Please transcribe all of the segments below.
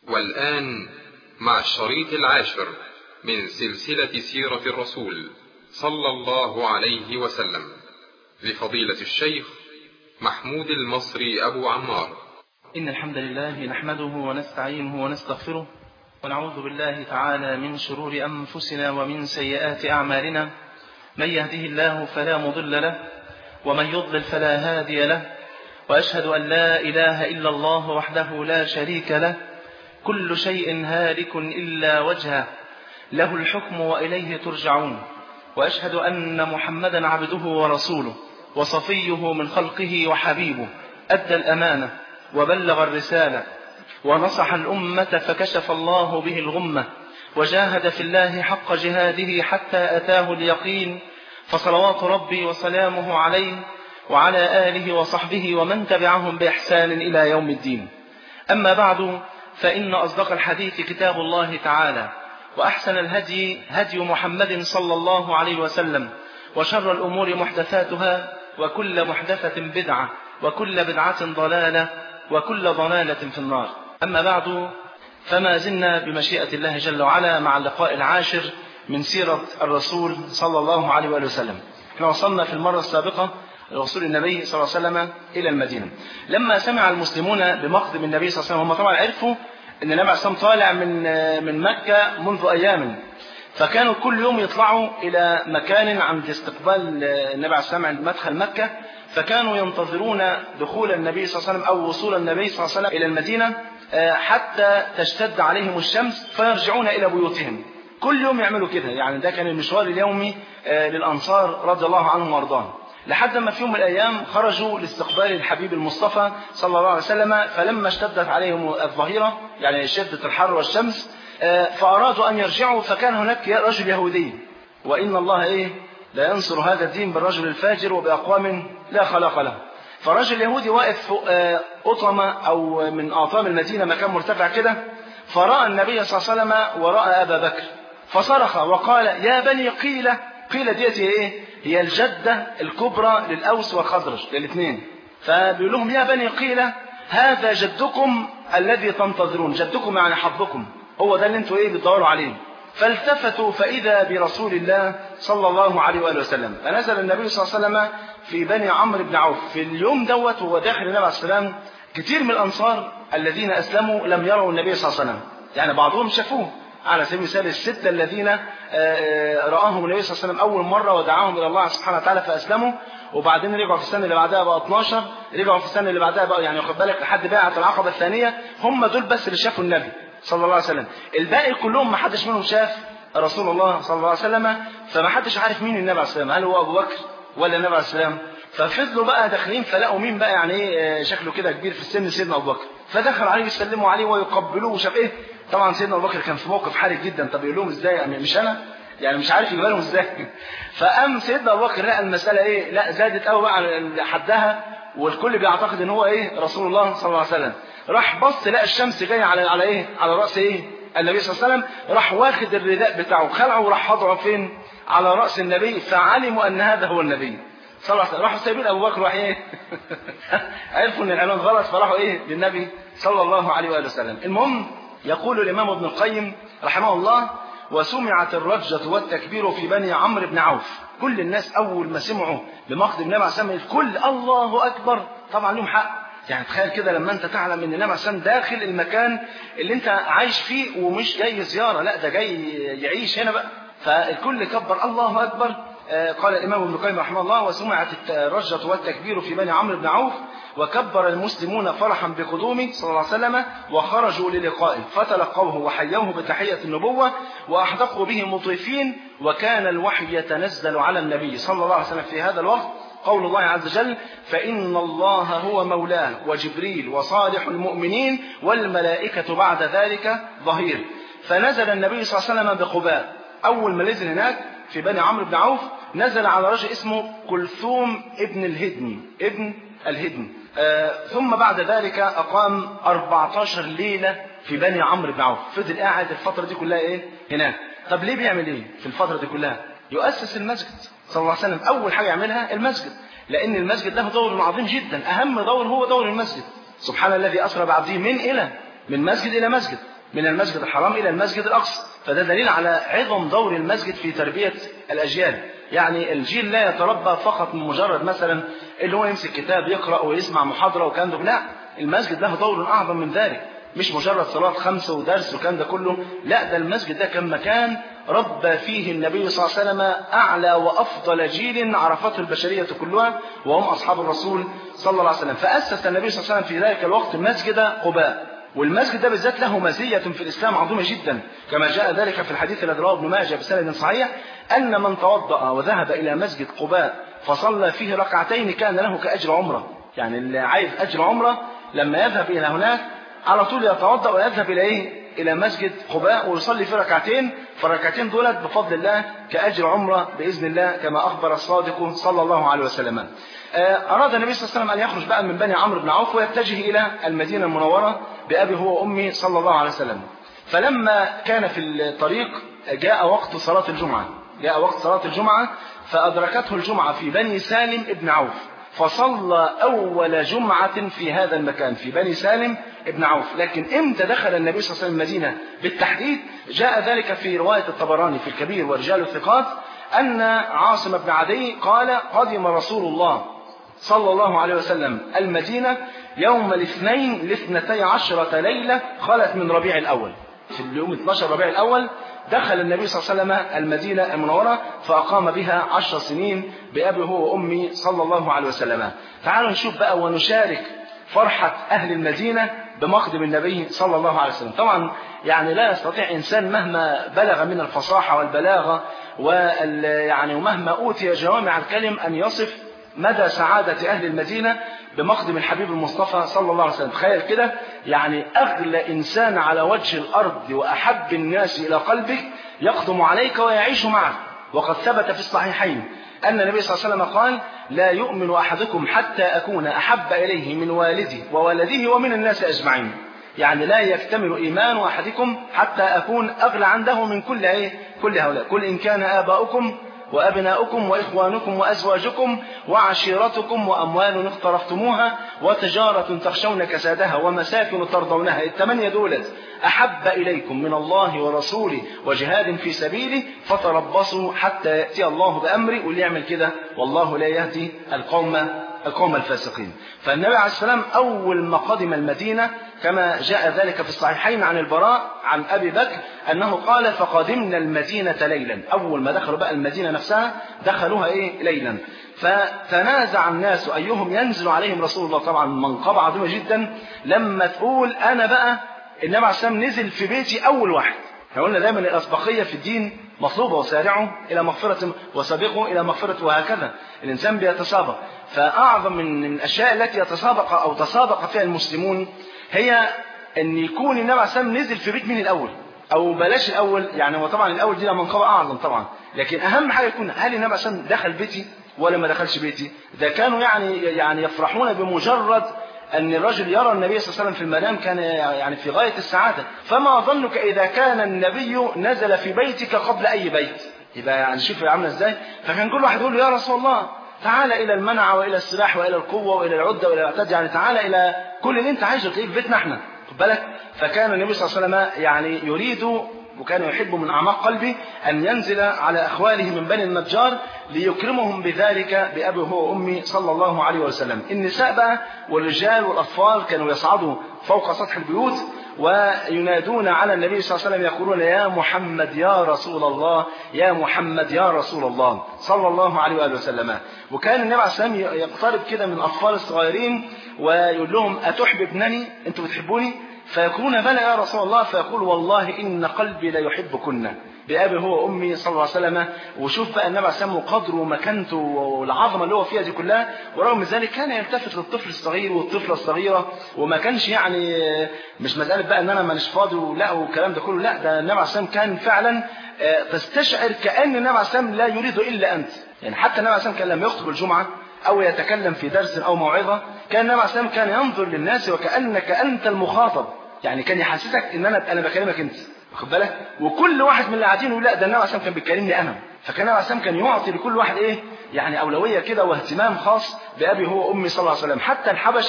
والآن مع الشريط العاشر من سلسلة سيرة الرسول صلى الله عليه وسلم لفضيلة الشيخ محمود المصري أبو عمار إن الحمد لله نحمده ونستعينه ونستغفره ونعوذ بالله تعالى من شرور أنفسنا ومن سيئات أعمالنا من يهده الله فلا مضل له ومن يضلل فلا هادي له وأشهد أن لا إله إلا الله وحده لا شريك له كل شيء هالك إلا وجهه له الحكم وإليه ترجعون وأشهد أن محمدا عبده ورسوله وصفيه من خلقه وحبيبه أدى الأمانة وبلغ الرسالة ونصح الأمة فكشف الله به الغمة وجاهد في الله حق جهاده حتى أتاه اليقين فصلوات ربي وسلامه عليه وعلى آله وصحبه ومن تبعهم بإحسان إلى يوم الدين أما بعد فإن أصدق الحديث كتاب الله تعالى وأحسن الهدي هدي محمد صلى الله عليه وسلم وشر الأمور محدثاتها وكل محدثة بدعة وكل بدعة ضلالة وكل ضلالة في النار أما بعد فما زلنا بمشيئة الله جل وعلا مع اللقاء العاشر من سيرة الرسول صلى الله عليه وآله وسلم احنا وصلنا في المرة السابقة لوصول النبي صلى الله عليه وسلم إلى المدينة لما سمع المسلمون بمقدم النبي صلى الله عليه وسلم هم طبعا عرفوا أن النبي عليه الصلاة والسلام طالع من من مكة منذ أيام فكانوا كل يوم يطلعوا إلى مكان عند استقبال النبي عليه الصلاة والسلام عند مدخل مكة فكانوا ينتظرون دخول النبي صلى الله عليه وسلم أو وصول النبي صلى الله عليه وسلم إلى المدينة حتى تشتد عليهم الشمس فيرجعون إلى بيوتهم كل يوم يعملوا كده يعني ده كان المشوار اليومي للأنصار رضي الله عنهم وارضاهم لحد ما في يوم من الأيام خرجوا لاستقبال الحبيب المصطفى صلى الله عليه وسلم فلما اشتدت عليهم الظهيرة يعني شدة الحر والشمس فأرادوا أن يرجعوا فكان هناك رجل يهودي وإن الله إيه لا ينصر هذا الدين بالرجل الفاجر وبأقوام لا خلاق له فرجل يهودي واقف فوق أطمة أو من أعطام المدينة مكان مرتفع كده فرأى النبي صلى الله عليه وسلم ورأى أبا بكر فصرخ وقال يا بني قيلة قيلة ديت هي إيه هي الجدة الكبرى للأوس والخزرج للاثنين فبيقول لهم يا بني قيلة هذا جدكم الذي تنتظرون جدكم يعني حظكم هو ده اللي انتوا ايه بتدوروا عليه فالتفتوا فإذا برسول الله صلى الله عليه وآله وسلم فنزل النبي صلى الله عليه وسلم في بني عمرو بن عوف في اليوم دوت وهو داخل النبي عليه السلام كثير من الأنصار الذين أسلموا لم يروا النبي صلى الله عليه وسلم يعني بعضهم شافوه على سبيل المثال الستة الذين رآهم النبي صلى الله عليه وسلم أول مرة ودعاهم إلى الله سبحانه وتعالى فأسلموا وبعدين رجعوا في السنة اللي بعدها بقى 12 رجعوا في السنة اللي بعدها بقى يعني واخد بالك لحد بيعة العقبة الثانية هم دول بس اللي شافوا النبي صلى الله عليه وسلم الباقي كلهم ما حدش منهم شاف رسول الله صلى الله عليه وسلم فما حدش عارف مين النبي عليه السلام هل هو أبو بكر ولا النبي عليه السلام ففضلوا بقى داخلين فلقوا مين بقى يعني ايه شكله كده كبير في السن سيدنا ابو بكر فدخل عليه يسلموا عليه ويقبلوه وشاف ايه طبعا سيدنا ابو بكر كان في موقف حرج جدا طب يقول لهم ازاي يعني مش انا يعني مش عارف يجيبها لهم ازاي فقام سيدنا ابو بكر لقى المساله ايه لا زادت قوي بقى على حدها والكل بيعتقد ان هو ايه رسول الله صلى الله عليه وسلم راح بص لقى الشمس جايه على على ايه على راس ايه النبي صلى الله عليه وسلم راح واخد الرداء بتاعه خلعه وراح حاطه فين على راس النبي فعلموا ان هذا هو النبي صلى الله عليه وسلم راحوا سايبين ابو بكر راح ايه عرفوا ان العنوان غلط فراحوا ايه للنبي صلى الله عليه واله وسلم المهم يقول الامام ابن القيم رحمه الله وسمعت الرجة والتكبير في بني عمرو بن عوف كل الناس أول ما سمعوا بمقدم النبي عليه الصلاة الكل الله أكبر طبعا لهم حق يعني تخيل كده لما أنت تعلم أن النبي عليه الصلاة داخل المكان اللي أنت عايش فيه ومش جاي زيارة لا ده جاي يعيش هنا بقى فالكل كبر الله أكبر قال الإمام ابن القيم رحمه الله وسمعت الرجة والتكبير في بني عمرو بن عوف وكبر المسلمون فرحا بقدومه صلى الله عليه وسلم وخرجوا للقائه فتلقوه وحيوه بتحية النبوة وأحدقوا به مطرفين وكان الوحي يتنزل على النبي صلى الله عليه وسلم في هذا الوقت قول الله عز وجل فإن الله هو مولاه وجبريل وصالح المؤمنين والملائكة بعد ذلك ظهير فنزل النبي صلى الله عليه وسلم بقباء أول ما نزل هناك في بني عمرو بن عوف نزل على رجل اسمه كلثوم ابن الهدن ابن الهدن آه ثم بعد ذلك أقام 14 ليلة في بني عمرو بن عوف فضل قاعد الفترة دي كلها إيه هناك طب ليه بيعمل إيه في الفترة دي كلها يؤسس المسجد صلى الله عليه وسلم أول حاجة يعملها المسجد لأن المسجد له دور عظيم جدا أهم دور هو دور المسجد سبحان الذي أسرى بعبده من إلى من مسجد إلى مسجد من المسجد الحرام إلى المسجد الأقصى فده دليل على عظم دور المسجد في تربية الأجيال يعني الجيل لا يتربى فقط من مجرد مثلا اللي هو يمسك كتاب يقرأ ويسمع محاضرة وكان ده لا المسجد له دور أعظم من ذلك مش مجرد صلاة خمسة ودرس وكان ده كله لا ده المسجد ده كان مكان ربى فيه النبي صلى الله عليه وسلم أعلى وأفضل جيل عرفته البشرية كلها وهم أصحاب الرسول صلى الله عليه وسلم فأسس النبي صلى الله عليه وسلم في ذلك الوقت مسجد قباء والمسجد ده بالذات له مزية في الإسلام عظيمة جدا كما جاء ذلك في الحديث الذي رواه ابن ماجه بسند صحيح أن من توضأ وذهب إلى مسجد قباء فصلى فيه ركعتين كان له كأجر عمرة يعني اللي عايز أجر عمرة لما يذهب إلى هناك على طول يتوضأ ويذهب إلى إيه؟ إلى مسجد قباء ويصلي في ركعتين فالركعتين دولت بفضل الله كأجر عمرة بإذن الله كما أخبر الصادق صلى الله عليه وسلم أراد النبي صلى الله عليه وسلم أن يخرج بقى من بني عمرو بن عوف ويتجه إلى المدينة المنورة بأبي هو وأمي صلى الله عليه وسلم فلما كان في الطريق جاء وقت صلاة الجمعة جاء وقت صلاة الجمعة فأدركته الجمعة في بني سالم ابن عوف فصلى أول جمعة في هذا المكان في بني سالم ابن عوف لكن امتى دخل النبي صلى الله عليه وسلم المدينة بالتحديد جاء ذلك في رواية الطبراني في الكبير ورجال الثقات أن عاصم بن عدي قال قدم رسول الله صلى الله عليه وسلم المدينة يوم الاثنين لاثنتي عشرة ليلة خلت من ربيع الأول في اليوم 12 ربيع الأول دخل النبي صلى الله عليه وسلم المدينة المنورة فأقام بها عشر سنين بأبي هو وأمي صلى الله عليه وسلم تعالوا نشوف بقى ونشارك فرحة أهل المدينة بمقدم النبي صلى الله عليه وسلم طبعا يعني لا يستطيع إنسان مهما بلغ من الفصاحة والبلاغة وال يعني ومهما أوتي جوامع الكلم أن يصف مدى سعادة أهل المدينة بمقدم الحبيب المصطفى صلى الله عليه وسلم تخيل كده يعني أغلى إنسان على وجه الأرض وأحب الناس إلى قلبك يقدم عليك ويعيش معك وقد ثبت في الصحيحين أن النبي صلى الله عليه وسلم قال لا يؤمن أحدكم حتى أكون أحب إليه من والدي وولده ومن الناس أجمعين يعني لا يكتمل إيمان أحدكم حتى أكون أغلى عنده من كل إيه؟ كل هؤلاء قل إن كان آباؤكم وأبناؤكم وإخوانكم وأزواجكم وعشيرتكم وأموال اقترفتموها وتجارة تخشون كسادها ومساكن ترضونها الثمانية دولت أحب إليكم من الله ورسوله وجهاد في سبيله فتربصوا حتى يأتي الله بأمره واللي يعمل كده والله لا يهدي القوم القوم الفاسقين فالنبي عليه السلام أول ما قدم المدينة كما جاء ذلك في الصحيحين عن البراء عن أبي بكر أنه قال فقدمنا المدينة ليلا أول ما دخلوا بقى المدينة نفسها دخلوها إيه ليلا فتنازع الناس أيهم ينزل عليهم رسول الله طبعا منقبة عظيمة جدا لما تقول أنا بقى النبي عليه السلام نزل في بيتي أول واحد احنا قلنا دايما الأسبقية في الدين مطلوبة وسارعوا إلى مغفرة وسابقوا إلى مغفرة وهكذا الإنسان بيتسابق فأعظم من الأشياء التي يتسابق أو تسابق فيها المسلمون هي أن يكون النبي عليه السلام نزل في بيت مين الأول أو بلاش الأول يعني هو طبعا الأول دي منقبة أعظم طبعا لكن أهم حاجة يكون هل النبي عليه السلام دخل بيتي ولا ما دخلش بيتي ده كانوا يعني يعني يفرحون بمجرد أن الرجل يرى النبي صلى الله عليه وسلم في المنام كان يعني في غاية السعادة فما ظنك إذا كان النبي نزل في بيتك قبل أي بيت يبقى يعني شوف عامله ازاي فكان كل واحد يقول له يا رسول الله تعال إلى المنع وإلى السلاح وإلى القوة وإلى العدة وإلى العتاد يعني تعال إلى كل اللي أنت عايزه تلاقيه في بيتنا احنا خد بالك فكان النبي صلى الله عليه وسلم يعني يريد وكان يحب من أعماق قلبه أن ينزل على أخواله من بني النجار ليكرمهم بذلك بأبي هو وأمي صلى الله عليه وسلم النساء بقى والرجال والأطفال كانوا يصعدوا فوق سطح البيوت وينادون على النبي صلى الله عليه وسلم يقولون يا محمد يا رسول الله يا محمد يا رسول الله صلى الله عليه وآله وسلم وكان النبي عليه السلام يقترب كده من الأطفال الصغيرين ويقول لهم أتحببنني أنتم بتحبوني فيقولون بلى يا رسول الله فيقول والله إن قلبي لا يحبكن بأبي هو وأمي صلى الله عليه وسلم وشوف بقى النبي عليه السلام وقدره ومكانته والعظمة اللي هو فيها دي كلها ورغم ذلك كان يلتفت للطفل الصغير والطفلة الصغيرة وما كانش يعني مش مسألة بقى إن أنا مانيش فاضي ولا والكلام ده كله لا ده النبي عليه السلام كان فعلا تستشعر كأن النبي عليه السلام لا يريد إلا أنت يعني حتى النبي عليه السلام كان لما يخطب الجمعة أو يتكلم في درس أو موعظة كان النبي عليه السلام كان ينظر للناس وكأنك أنت المخاطب يعني كان يحسسك ان انا انا بكلمك انت واخد بالك وكل واحد من اللي قاعدين يقول لا ده النبي عليه كان بيكلمني انا فكان النبي عليه كان يعطي لكل واحد ايه يعني اولويه كده واهتمام خاص بابي هو وامي صلى الله عليه وسلم حتى الحبشه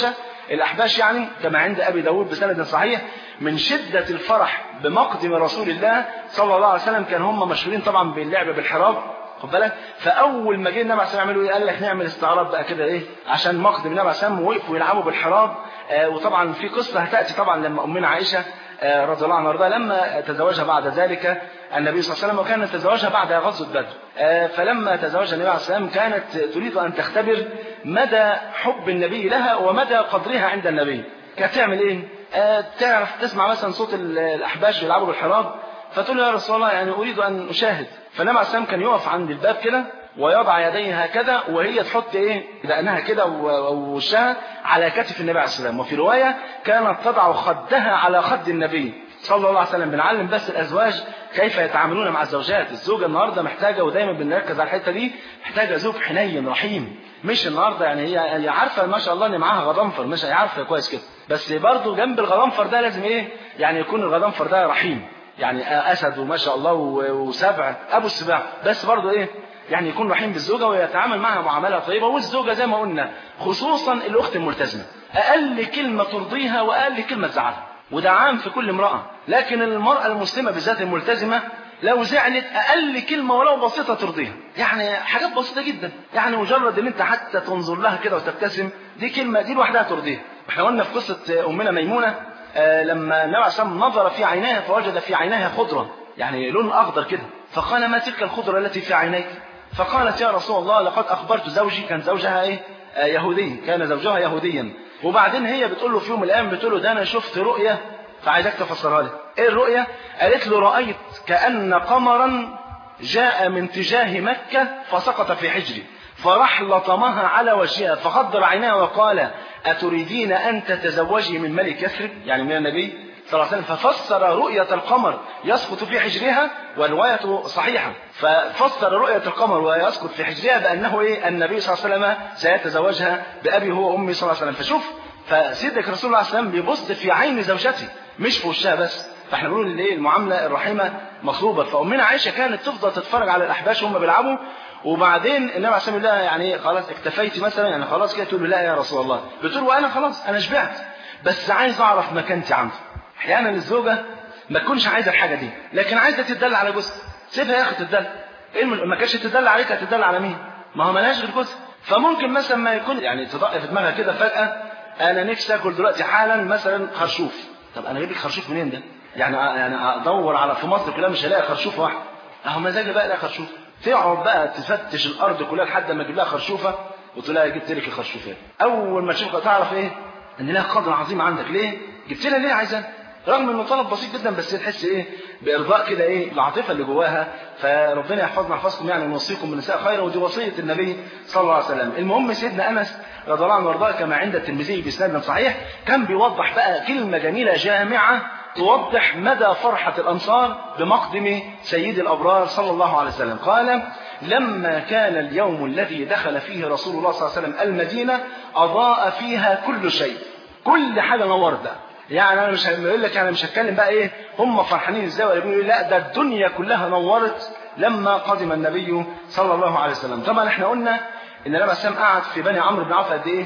الأحباش يعني كما عند أبي داود بسند صحيح من شدة الفرح بمقدم رسول الله صلى الله عليه وسلم كان هم مشهورين طبعا باللعب بالحراب خد بالك فاول ما جه النبي عليه الصلاه والسلام قال لك نعمل استعراض بقى كده ايه عشان مقدم النبي عليه الصلاه والسلام وقفوا يلعبوا بالحراب آه وطبعا في قصه هتاتي طبعا لما امنا عائشه آه رضي الله عنها وارضاها لما تزوجها بعد ذلك النبي صلى الله عليه وسلم وكانت تزوجها بعد غزوه بدر آه فلما تزوجها النبي عليه الصلاه والسلام كانت تريد ان تختبر مدى حب النبي لها ومدى قدرها عند النبي كانت تعمل ايه آه تعرف تسمع مثلا صوت الاحباش بيلعبوا بالحراب فتقول له يا رسول الله يعني اريد ان اشاهد فالنبي عليه السلام كان يقف عند الباب كده ويضع يديه هكذا وهي تحط ايه دقنها كده ووشها على كتف النبي عليه السلام وفي روايه كانت تضع خدها على خد النبي صلى الله عليه وسلم بنعلم بس الازواج كيف يتعاملون مع الزوجات الزوجه النهارده محتاجه ودايما بنركز على الحته دي محتاجه زوج حنين رحيم مش النهارده يعني هي هي عارفه ما شاء الله ان معاها غضنفر مش هي عارفه كويس كده بس برضه جنب الغضنفر ده لازم ايه يعني يكون الغضنفر ده رحيم يعني اسد وما شاء الله وسبع ابو السباع بس برضه ايه يعني يكون رحيم بالزوجه ويتعامل معها معامله طيبه والزوجه زي ما قلنا خصوصا الاخت الملتزمه اقل كلمه ترضيها واقل كلمه تزعلها وده عام في كل امراه لكن المراه المسلمه بالذات الملتزمه لو زعلت اقل كلمه ولو بسيطه ترضيها يعني حاجات بسيطه جدا يعني مجرد ان انت حتى تنظر لها كده وتبتسم دي كلمه دي لوحدها ترضيها احنا قلنا في قصه امنا ميمونه آه لما النبي عليه الصلاه نظر في عينيها فوجد في عينيها خضره يعني لون اخضر كده فقال ما تلك الخضره التي في عينيك فقالت يا رسول الله لقد اخبرت زوجي كان زوجها ايه آه يهودي كان زوجها يهوديا وبعدين هي بتقول له في يوم من الايام بتقول له ده انا شفت رؤيه فعايزك تفسرها لي ايه الرؤيه قالت له رايت كان قمرا جاء من تجاه مكه فسقط في حجري فراح لطمها على وجهها فخضر عينها وقال أتريدين أن تتزوجي من ملك يثرب يعني من النبي صلى الله عليه وسلم ففسر رؤية القمر يسقط في حجرها والرواية صحيحة ففسر رؤية القمر ويسقط في حجرها بأنه إيه النبي صلى الله عليه وسلم سيتزوجها بأبي هو وأمي صلى الله عليه وسلم فشوف فسيدك رسول الله صلى الله عليه وسلم بيبص في عين زوجته مش في وشها بس فاحنا بنقول ان ايه المعامله الرحيمه مطلوبه فامنا عائشه كانت تفضل تتفرج على الاحباش وهم بيلعبوا وبعدين النبي عليه الصلاه والسلام يعني خلاص اكتفيت مثلا يعني خلاص كده تقول له لا يا رسول الله بتقول وانا خلاص انا شبعت بس عايز اعرف مكانتي عنده احيانا الزوجه ما تكونش عايزه الحاجه دي لكن عايزه تتدلع على جوزها سيبها يا اخي تتدلع ايه ما كانتش تتدلع عليك هتتدلع على مين ما هو ملهاش غير جوزها فممكن مثلا ما يكون يعني تضق في دماغها كده فجاه انا نفسي اكل دلوقتي حالا مثلا خرشوف طب انا اجيب لك خرشوف منين ده يعني يعني ادور على في مصر كلها مش هلاقي خرشوف واحد اهو مزاجي بقى الاقي خرشوف تقعد بقى تفتش الارض كلها لحد ما تجيب لها خرشوفه وتقول لها جبت لك الخرشوفات اول ما تشوفها تعرف ايه ان لها قدر عظيم عندك ليه جبت لها ليه عايزاه رغم انه طلب بسيط جدا بس تحس ايه بارضاء كده ايه العاطفه اللي جواها فربنا يحفظنا يحفظكم يعني ونوصيكم بالنساء خيرا ودي وصيه النبي صلى الله عليه وسلم المهم سيدنا انس رضي الله عنه وارضاه كما عند الترمذي باسناد صحيح كان بيوضح بقى كلمه جميله جامعه توضح مدى فرحة الأنصار بمقدم سيد الأبرار صلى الله عليه وسلم قال لما كان اليوم الذي دخل فيه رسول الله صلى الله عليه وسلم المدينة أضاء فيها كل شيء كل حاجة نورت بقى يعني انا مش بقول لك انا مش هتكلم بقى ايه هم فرحانين ازاي ولا بيقولوا لا ده الدنيا كلها نورت لما قدم النبي صلى الله عليه وسلم طبعا احنا قلنا ان النبي عليه السلام قعد في بني عمرو بن عوف قد ايه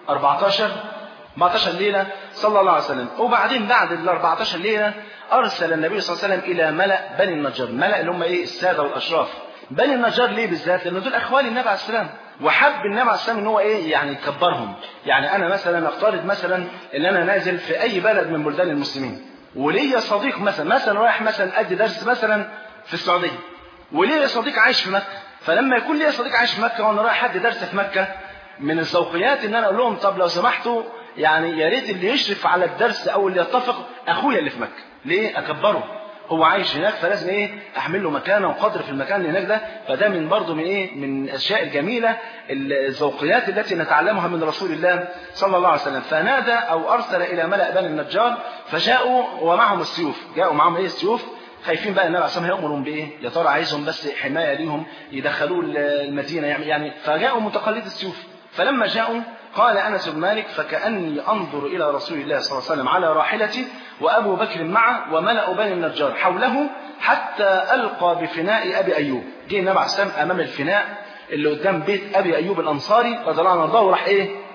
14 14 ليله صلى الله عليه وسلم وبعدين بعد ال 14 ليله ارسل النبي صلى الله عليه وسلم الى ملا بني النجار ملا اللي هم ايه الساده والاشراف بني النجار ليه بالذات لان دول اخوال النبي عليه السلام وحب النبي عليه السلام ان هو ايه يعني يكبرهم يعني انا مثلا افترض مثلا ان انا نازل في اي بلد من بلدان المسلمين وليا صديق مثلا مثلا رايح مثلا ادي درس مثلا في السعوديه وليا صديق عايش في مكه فلما يكون ليا صديق عايش في مكه وانا رايح ادي درس في مكه من الذوقيات ان انا اقول لهم طب لو سمحتوا يعني يا ريت اللي يشرف على الدرس او اللي يتفق اخويا اللي في مكه ليه اكبره هو عايش هناك فلازم ايه احمل له مكانه وقدر في المكان اللي هناك ده فده من برضه من ايه من الاشياء الجميله الذوقيات التي نتعلمها من رسول الله صلى الله عليه وسلم فنادى او ارسل الى ملا بني النجار فجاءوا ومعهم السيوف جاءوا معهم ايه السيوف خايفين بقى النبي عليه الصلاه والسلام هيامرهم بايه؟ يا ترى عايزهم بس حمايه ليهم يدخلوه المدينه يعني يعني فجاءوا متقلد السيوف فلما جاءوا قال انس بن مالك فكاني انظر الى رسول الله صلى الله عليه وسلم على راحلتي وابو بكر معه وملا بني النجار حوله حتى القى بفناء ابي ايوب جه النبي عليه الصلاه والسلام امام الفناء اللي قدام بيت ابي ايوب الانصاري رضي الله عنه وارضاه وراح ايه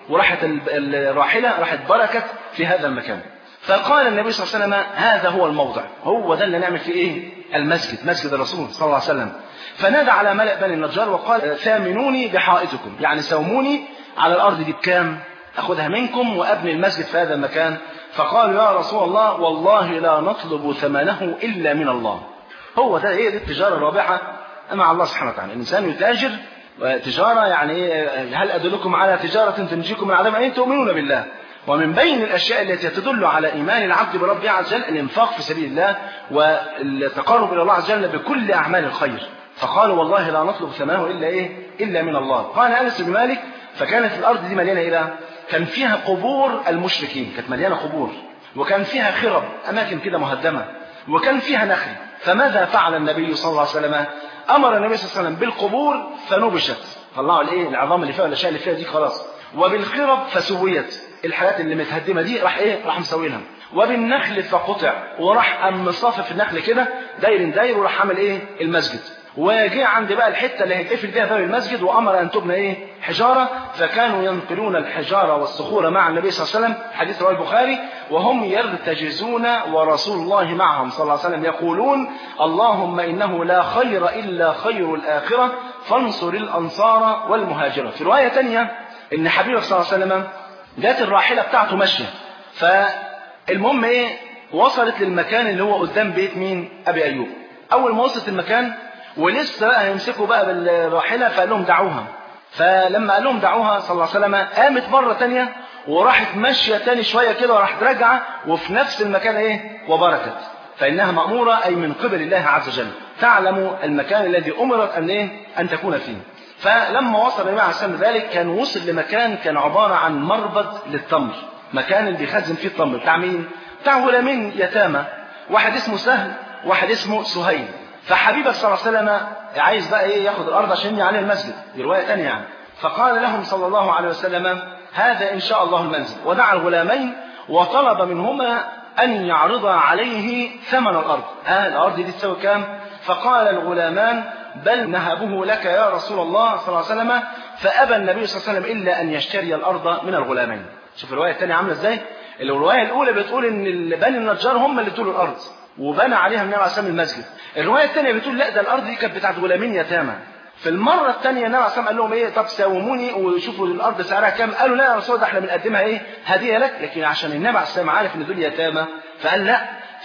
وراحت الراحلة راحت بركت في هذا المكان فقال النبي صلى الله عليه وسلم هذا هو الموضع هو ده اللي نعمل فيه ايه المسجد مسجد الرسول صلى الله عليه وسلم فنادى على ملأ بني النجار وقال ثامنوني بحائطكم يعني سوموني على الأرض دي بكام أخذها منكم وأبني المسجد في هذا المكان فقالوا يا رسول الله والله لا نطلب ثمنه إلا من الله هو ده ايه دي التجارة الرابحة مع الله سبحانه وتعالى الإنسان يتاجر تجارة يعني هل أدلكم على تجارة تنجيكم من عذاب أن تؤمنون بالله ومن بين الأشياء التي تدل على إيمان العبد بربه عز وجل الإنفاق في سبيل الله والتقرب إلى الله عز وجل بكل أعمال الخير فقالوا والله لا نطلب ثمنه إلا إيه إلا من الله قال أنس بن مالك فكانت الأرض دي مليانة إيه بقى؟ كان فيها قبور المشركين كانت مليانة قبور وكان فيها خرب أماكن كده مهدمة وكان فيها نخل فماذا فعل النبي صلى الله عليه وسلم أمر النبي صلى الله عليه وسلم بالقبور فنبشت طلعوا الايه العظام اللي فيها والاشياء اللي فيها دي خلاص وبالخرب فسويت الحاجات اللي متهدمه دي راح ايه راح مسوينها وبالنخل فقطع وراح قام مصافف النخل كده داير داير وراح عامل ايه المسجد وجاء عند بقى الحته اللي هيتقفل فيها باب المسجد وامر ان تبنى ايه حجاره فكانوا ينقلون الحجاره والصخور مع النبي صلى الله عليه وسلم حديث رواه البخاري وهم يرتجزون ورسول الله معهم صلى الله عليه وسلم يقولون اللهم انه لا خير الا خير الاخره فانصر الانصار والمهاجره في روايه ثانيه ان حبيبك صلى الله عليه وسلم جات الراحله بتاعته ماشيه فالمهم ايه وصلت للمكان اللي هو قدام بيت مين ابي ايوب اول ما وصلت المكان ولسه بقى هيمسكوا بقى بالراحله فقال لهم دعوها فلما قال لهم دعوها صلى الله عليه وسلم قامت مره تانية وراحت ماشيه تاني شويه كده وراحت راجعه وفي نفس المكان ايه وبركت فانها ماموره اي من قبل الله عز وجل تعلم المكان الذي امرت ان ايه ان تكون فيه فلما وصل النبي عليه السلام ذلك كان وصل لمكان كان عباره عن مربد للتمر مكان اللي بيخزن فيه التمر بتاع مين بتاع غلامين يتامى واحد اسمه سهل واحد اسمه سهيل فحبيبك صلى الله عليه وسلم عايز بقى ايه ياخد الارض عشان يبني عليها المسجد دي روايه ثانيه يعني فقال لهم صلى الله عليه وسلم هذا ان شاء الله المنزل ودعا الغلامين وطلب منهما ان يعرضا عليه ثمن الارض اه الارض دي تساوي كام فقال الغلامان بل نهبه لك يا رسول الله صلى الله عليه وسلم فابى النبي صلى الله عليه وسلم الا ان يشتري الارض من الغلامين شوف الروايه الثانيه عامله ازاي الروايه الاولى بتقول ان بني النجار هم اللي طولوا الارض وبنى عليها النبي عليه الصلاه المسجد الروايه الثانيه بتقول لا ده الارض دي كانت بتاعت غلامين يتامى في المره الثانيه النبي عليه قال لهم ايه طب ساوموني وشوفوا الارض سعرها كام قالوا لا يا رسول الله ده احنا بنقدمها ايه هديه لك لكن عشان النبي عليه الصلاه عارف ان دول يتامى فقال لا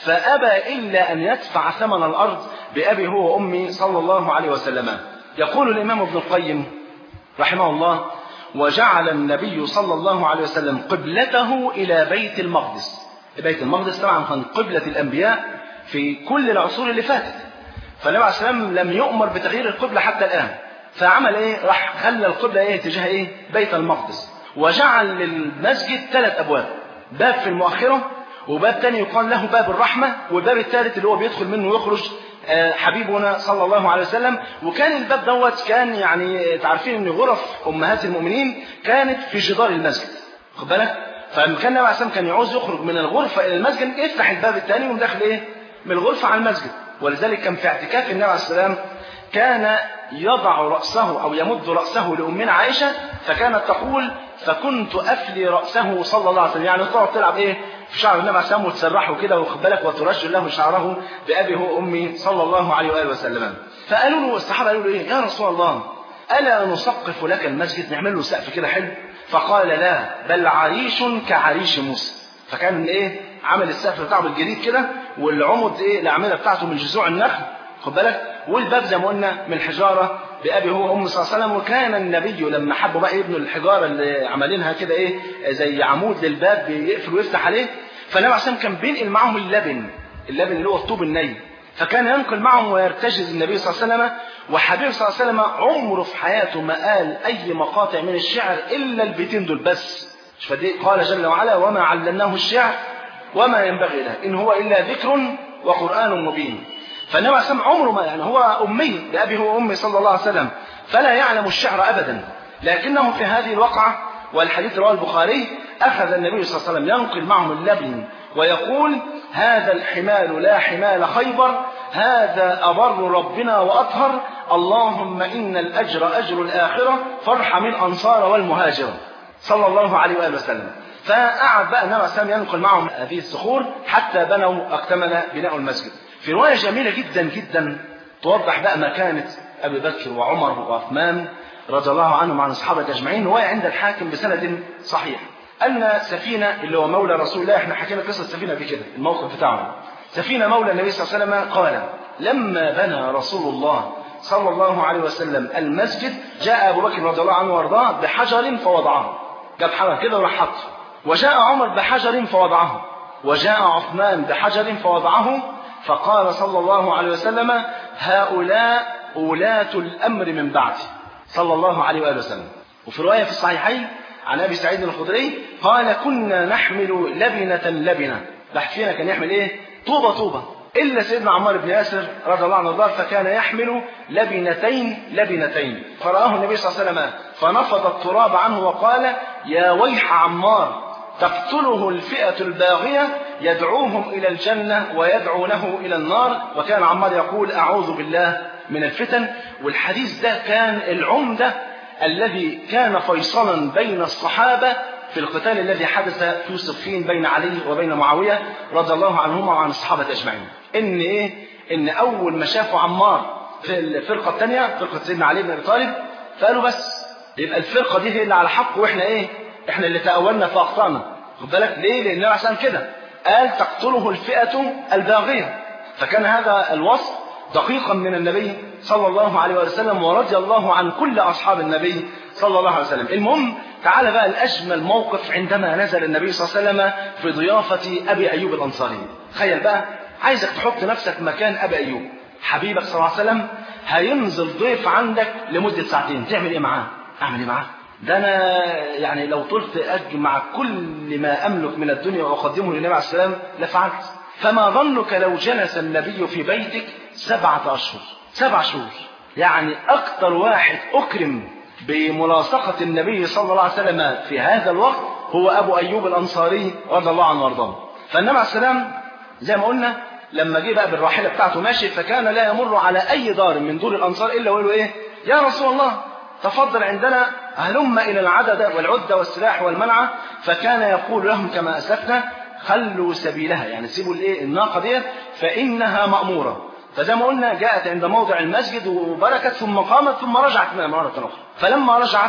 فابى الا ان يدفع ثمن الارض بابي هو وامي صلى الله عليه وسلم يقول الامام ابن القيم رحمه الله وجعل النبي صلى الله عليه وسلم قبلته الى بيت المقدس بيت المقدس طبعا كان قبله الانبياء في كل العصور اللي فاتت فالنبي عليه السلام لم يؤمر بتغيير القبلة حتى الآن فعمل ايه راح خلى القبلة ايه اتجاه ايه بيت المقدس وجعل للمسجد ثلاث ابواب باب في المؤخرة وباب تاني يقال له باب الرحمة والباب الثالث اللي هو بيدخل منه ويخرج حبيبنا صلى الله عليه وسلم وكان الباب دوت كان يعني تعرفين ان غرف امهات المؤمنين كانت في جدار المسجد خد بالك فلما كان النبي عليه السلام كان يعوز يخرج من الغرفة الى المسجد يفتح الباب الثاني ويقوم داخل ايه من الغرفة على المسجد ولذلك كان في اعتكاف النبي عليه السلام كان يضع رأسه أو يمد رأسه لأمنا عائشة فكانت تقول فكنت أفلي رأسه صلى الله عليه وسلم يعني تقعد تلعب إيه في شعر النبي عليه السلام وتسرحه كده واخد بالك وترش له شعره بأبي هو أمي صلى الله عليه وآله وسلم فقالوا له الصحابة قالوا له إيه يا رسول الله ألا نسقف لك المسجد نعمل له سقف كده حلو فقال لا بل عريش كعريش موسى فكان إيه عمل السقف بتاعه بالجديد كده والعمد ايه الاعمده بتاعته من جذوع النخل خد بالك والباب زي ما قلنا من الحجاره بابي هو وامه صلى الله عليه وسلم وكان النبي لما حبوا بقى يبنوا الحجاره اللي عاملينها كده ايه زي عمود للباب بيقفل ويفتح عليه فالنبي عليه كان بينقل معاهم اللبن اللبن اللي هو الطوب الني فكان ينقل معهم ويرتجز النبي صلى الله عليه وسلم وحبيب صلى الله عليه وسلم عمره في حياته ما قال اي مقاطع من الشعر الا البيتين دول بس فدي قال جل وعلا وما علمناه الشعر وما ينبغي له إن هو إلا ذكر وقرآن مبين فالنبي عليه الصلاة عمره ما يعني هو أمي بأبي هو أمي صلى الله عليه وسلم فلا يعلم الشعر أبدا لكنه في هذه الوقعة والحديث رواه البخاري أخذ النبي صلى الله عليه وسلم ينقل معهم اللبن ويقول هذا الحمال لا حمال خيبر هذا أبر ربنا وأطهر اللهم إن الأجر أجر الآخرة فارحم الأنصار والمهاجرة صلى الله عليه وآله وسلم فقعد بقى النبي عليه السلام ينقل معهم هذه الصخور حتى بنوا اكتمل بناء المسجد في رواية جميلة جدا جدا توضح بقى مكانة أبي بكر وعمر وعثمان رضي الله عنهم وعن الصحابة أجمعين رواية عند الحاكم بسند صحيح أن سفينة اللي هو مولى رسول الله احنا حكينا قصة سفينة دي كده الموقف بتاعه سفينة مولى النبي صلى الله عليه وسلم قال لما بنى رسول الله صلى الله عليه وسلم المسجد جاء أبو بكر رضي الله عنه وارضاه بحجر فوضعه جاب حجر كده وراح حطه وجاء عمر بحجر فوضعه وجاء عثمان بحجر فوضعه فقال صلى الله عليه وسلم هؤلاء ولاة الأمر من بعدي صلى الله عليه وآله وسلم وفي رواية في الصحيحين عن أبي سعيد الخدري قال كنا نحمل لبنة لبنة واحد فينا كان يحمل إيه طوبة طوبة إلا سيدنا عمار بن ياسر رضي الله عنه وارضاه فكان يحمل لبنتين لبنتين فرآه النبي صلى الله عليه وسلم فنفض التراب عنه وقال يا ويح عمار تقتله الفئة الباغية يدعوهم إلى الجنة ويدعونه إلى النار وكان عمار يقول أعوذ بالله من الفتن والحديث ده كان العمدة الذي كان فيصلا بين الصحابة في القتال الذي حدث في صفين بين علي وبين معاوية رضي الله عنهما وعن الصحابة أجمعين إن إيه إن أول ما شافوا عمار في الفرقة الثانية فرقة سيدنا علي بن أبي طالب فقالوا بس يبقى الفرقة دي هي اللي على حق وإحنا إيه إحنا اللي تأولنا فأخطأنا خد بالك ليه لأن عشان كده قال تقتله الفئة الباغية فكان هذا الوصف دقيقا من النبي صلى الله عليه وسلم ورضي الله عن كل أصحاب النبي صلى الله عليه وسلم المهم تعال بقى الأجمل موقف عندما نزل النبي صلى الله عليه وسلم في ضيافة أبي أيوب الأنصاري تخيل بقى عايزك تحط نفسك مكان أبي أيوب حبيبك صلى الله عليه وسلم هينزل ضيف عندك لمدة ساعتين تعمل إيه معاه أعمل إيه معاه ده أنا يعني لو طلت أجمع كل ما أملك من الدنيا وأقدمه للنبي عليه السلام لفعلت فما ظنك لو جلس النبي في بيتك سبعة أشهر سبع شهور يعني أكثر واحد أكرم بملاصقة النبي صلى الله عليه وسلم في هذا الوقت هو أبو أيوب الأنصاري رضي الله عنه وارضاه فالنبي عليه السلام زي ما قلنا لما جه بقى بالراحلة بتاعته ماشي فكان لا يمر على أي دار من دور الأنصار إلا ويقول إيه يا رسول الله تفضل عندنا هلم إلى العدد والعدة والسلاح والمنعة فكان يقول لهم كما أسلفنا خلوا سبيلها يعني سيبوا الايه الناقة ديت فإنها مأمورة فزي ما قلنا جاءت عند موضع المسجد وبركت ثم قامت ثم رجعت مرة أخرى فلما رجعت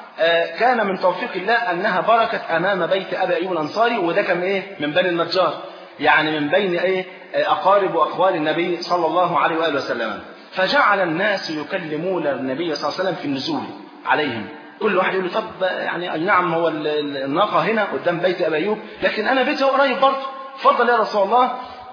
كان من توفيق الله أنها بركت أمام بيت أبي أيوب الأنصاري وده كان إيه من بني النجار يعني من بين إيه أقارب وأخوال النبي صلى الله عليه وآله وسلم فجعل الناس يكلمون النبي صلى الله عليه وسلم في النزول عليهم كل واحد يقول له طب يعني اي نعم هو الناقه هنا قدام بيت ابي ايوب لكن انا بيتي قريب برضه اتفضل يا رسول الله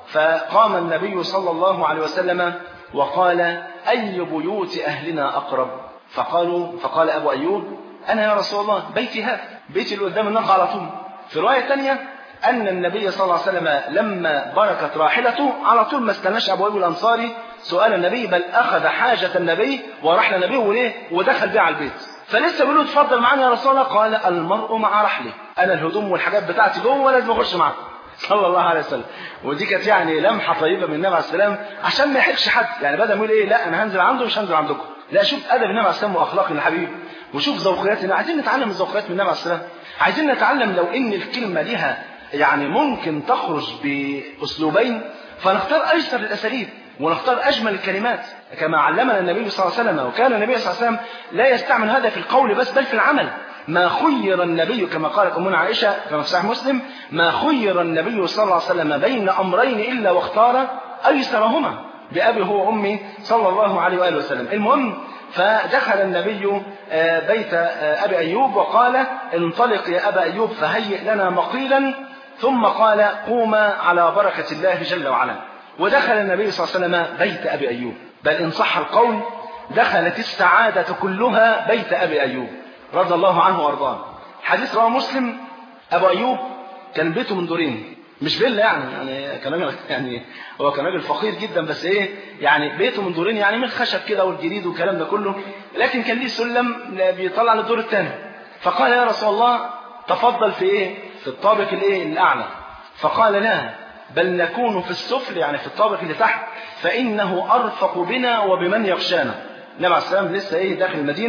فقام النبي صلى الله عليه وسلم وقال اي بيوت اهلنا اقرب فقالوا فقال ابو ايوب انا يا رسول الله بيتي هذا بيتي اللي قدام الناقه على طول في روايه ثانيه ان النبي صلى الله عليه وسلم لما بركت راحلته على طول ما استناش ابو ايوب الانصاري سؤال النبي بل اخذ حاجه النبي ورحل النبي وليه ودخل بيه على البيت فلسه بيقول له اتفضل معانا يا رسول الله قال المرء مع رحله انا الهدوم والحاجات بتاعتي جوه لازم اخش معاك صلى الله عليه وسلم ودي كانت يعني لمحه طيبه من النبي عليه السلام عشان ما يحرجش حد يعني بدل ما يقول ايه لا انا هنزل عنده مش هنزل عندكم لا شوف ادب النبي عليه السلام واخلاق الحبيب وشوف ذوقياتنا عايزين نتعلم الذوقيات من النبي عليه السلام عايزين نتعلم لو ان الكلمه لها يعني ممكن تخرج باسلوبين فنختار ايسر الاساليب ونختار أجمل الكلمات كما علمنا النبي صلى الله عليه وسلم وكان النبي صلى الله عليه وسلم لا يستعمل هذا في القول بس بل في العمل ما خير النبي كما قالت أمنا عائشة كما في صحيح مسلم ما خير النبي صلى الله عليه وسلم بين أمرين إلا واختار أيسرهما بأبي هو وأمي صلى الله عليه وآله وسلم المهم فدخل النبي بيت أبي أيوب وقال انطلق يا أبا أيوب فهيئ لنا مقيلا ثم قال قوما على بركة الله جل وعلا ودخل النبي صلى الله عليه وسلم بيت أبي أيوب بل إن صح القول دخلت السعادة كلها بيت أبي أيوب رضي الله عنه وأرضاه حديث رواه مسلم أبو أيوب كان بيته من دورين مش فيلا يعني يعني كان راجل يعني هو كان راجل فقير جدا بس ايه يعني بيته من دورين يعني من خشب كده والجريد والكلام ده كله لكن كان ليه سلم بيطلع للدور الثاني فقال يا رسول الله تفضل في ايه في الطابق الايه الاعلى فقال لا بل نكون في السفل يعني في الطابق اللي تحت فإنه أرفق بنا وبمن يخشانا النبي عليه السلام لسه ايه داخل المدينة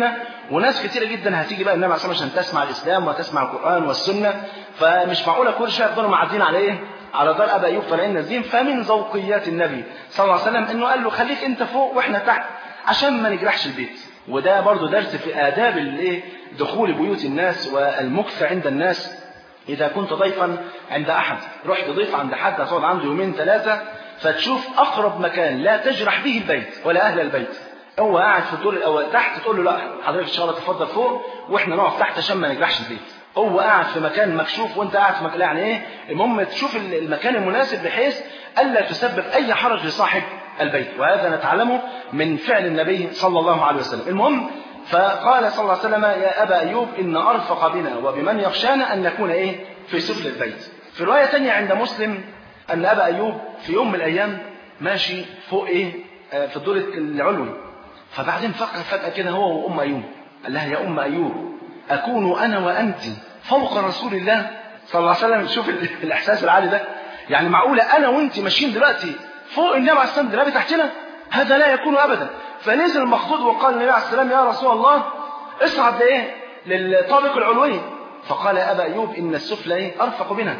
وناس كتيرة جدا هتيجي بقى النبي عليه الصلاة والسلام عشان تسمع الإسلام وتسمع القرآن والسنة فمش معقولة كل شوية يفضلوا معدين على إيه؟ على دار أبا أيوب طالعين نازلين فمن ذوقيات النبي صلى الله عليه وسلم إنه قال له خليك أنت فوق وإحنا تحت عشان ما نجرحش البيت وده برضو درس في آداب الايه دخول بيوت الناس والمكث عند الناس إذا كنت ضيفا عند أحد رحت ضيف عند حد هتقعد عنده يومين ثلاثة فتشوف أقرب مكان لا تجرح به البيت ولا أهل البيت هو قاعد في الدور الأول تحت تقول له لا حضرتك إن شاء الله تفضل فوق وإحنا نقف تحت عشان ما نجرحش البيت هو قاعد في مكان مكشوف وانت قاعد في مكان يعني ايه المهم تشوف المكان المناسب بحيث الا تسبب اي حرج لصاحب البيت وهذا نتعلمه من فعل النبي صلى الله عليه وسلم المهم فقال صلى الله عليه وسلم يا ابا ايوب ان ارفق بنا وبمن يخشانا ان نكون ايه في سفل البيت في روايه ثانيه عند مسلم ان ابا ايوب في يوم من الايام ماشي فوق ايه آه في الدور العلوي فبعدين فكر فجاه كده هو وام ايوب قال لها يا ام ايوب اكون انا وانت فوق رسول الله صلى الله عليه وسلم شوف الاحساس العالي ده يعني معقوله انا وانت ماشيين دلوقتي فوق النبي عليه السلام دلوقتي تحتنا هذا لا يكون ابدا فنزل المخضوض وقال النبي عليه السلام يا رسول الله اصعد لايه للطابق العلوي فقال ابا ايوب ان السفلى ايه ارفق بنا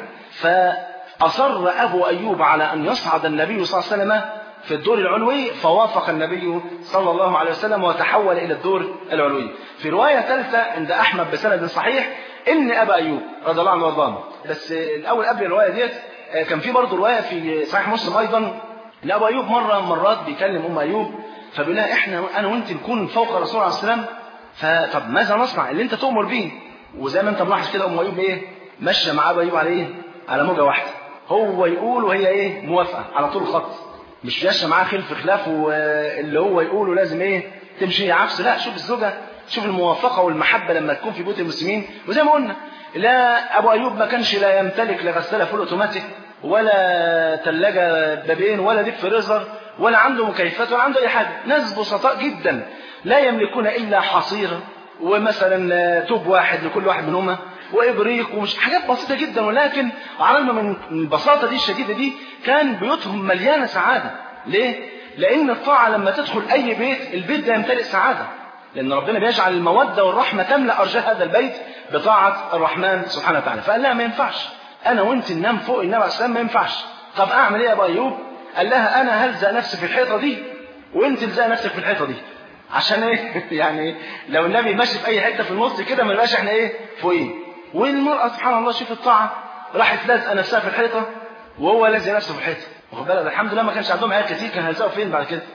فاصر ابو ايوب على ان يصعد النبي صلى الله عليه وسلم في الدور العلوي فوافق النبي صلى الله عليه وسلم وتحول الى الدور العلوي في روايه ثالثه عند احمد بسند صحيح ان ابا ايوب رضي الله عنه وارضاه بس الاول قبل الروايه ديت كان في برضه روايه في صحيح مسلم ايضا ان ابو ايوب مره من مرات بيكلم ام ايوب فبيقول لها احنا انا وانت نكون فوق الرسول عليه السلام فطب ماذا نصنع اللي انت تؤمر به وزي ما انت ملاحظ كده ام ايوب ايه ماشيه مع ابو ايوب على ايه على موجه واحده هو يقول وهي ايه موافقه على طول الخط مش ماشيه معاه خلف خلاف واللي هو يقوله لازم ايه تمشي عكس لا شوف الزوجه شوف الموافقه والمحبه لما تكون في بيوت المسلمين وزي ما قلنا لا ابو ايوب ما كانش لا يمتلك لا غساله فول اوتوماتيك ولا ثلاجه بابين ولا ديب فريزر ولا عنده مكيفات ولا عنده اي حاجه ناس بسطاء جدا لا يملكون الا حصيره ومثلا توب واحد لكل واحد منهما وابريق ومش حاجات بسيطه جدا ولكن على الرغم من البساطه دي الشديده دي كان بيوتهم مليانه سعاده ليه لان الطاعه لما تدخل اي بيت البيت ده يمتلئ سعاده لان ربنا بيجعل الموده والرحمه تملا ارجاء هذا البيت بطاعه الرحمن سبحانه وتعالى فقال لا ما ينفعش انا وانت ننام فوق النبي عليه السلام ما ينفعش طب اعمل ايه يا ابو ايوب قال لها انا هلزق نفسي في الحيطه دي وانت الزق نفسك في الحيطه دي عشان ايه يعني لو النبي ماشي في اي حته في النص كده ما نبقاش احنا ايه فوقيه والمراه سبحان الله شوف الطاعه راحت لازقه نفسها في الحيطه وهو لازق نفسه في الحيطه واخد بالك الحمد لله ما كانش عندهم عيال كتير كان هيلزقوا فين بعد كده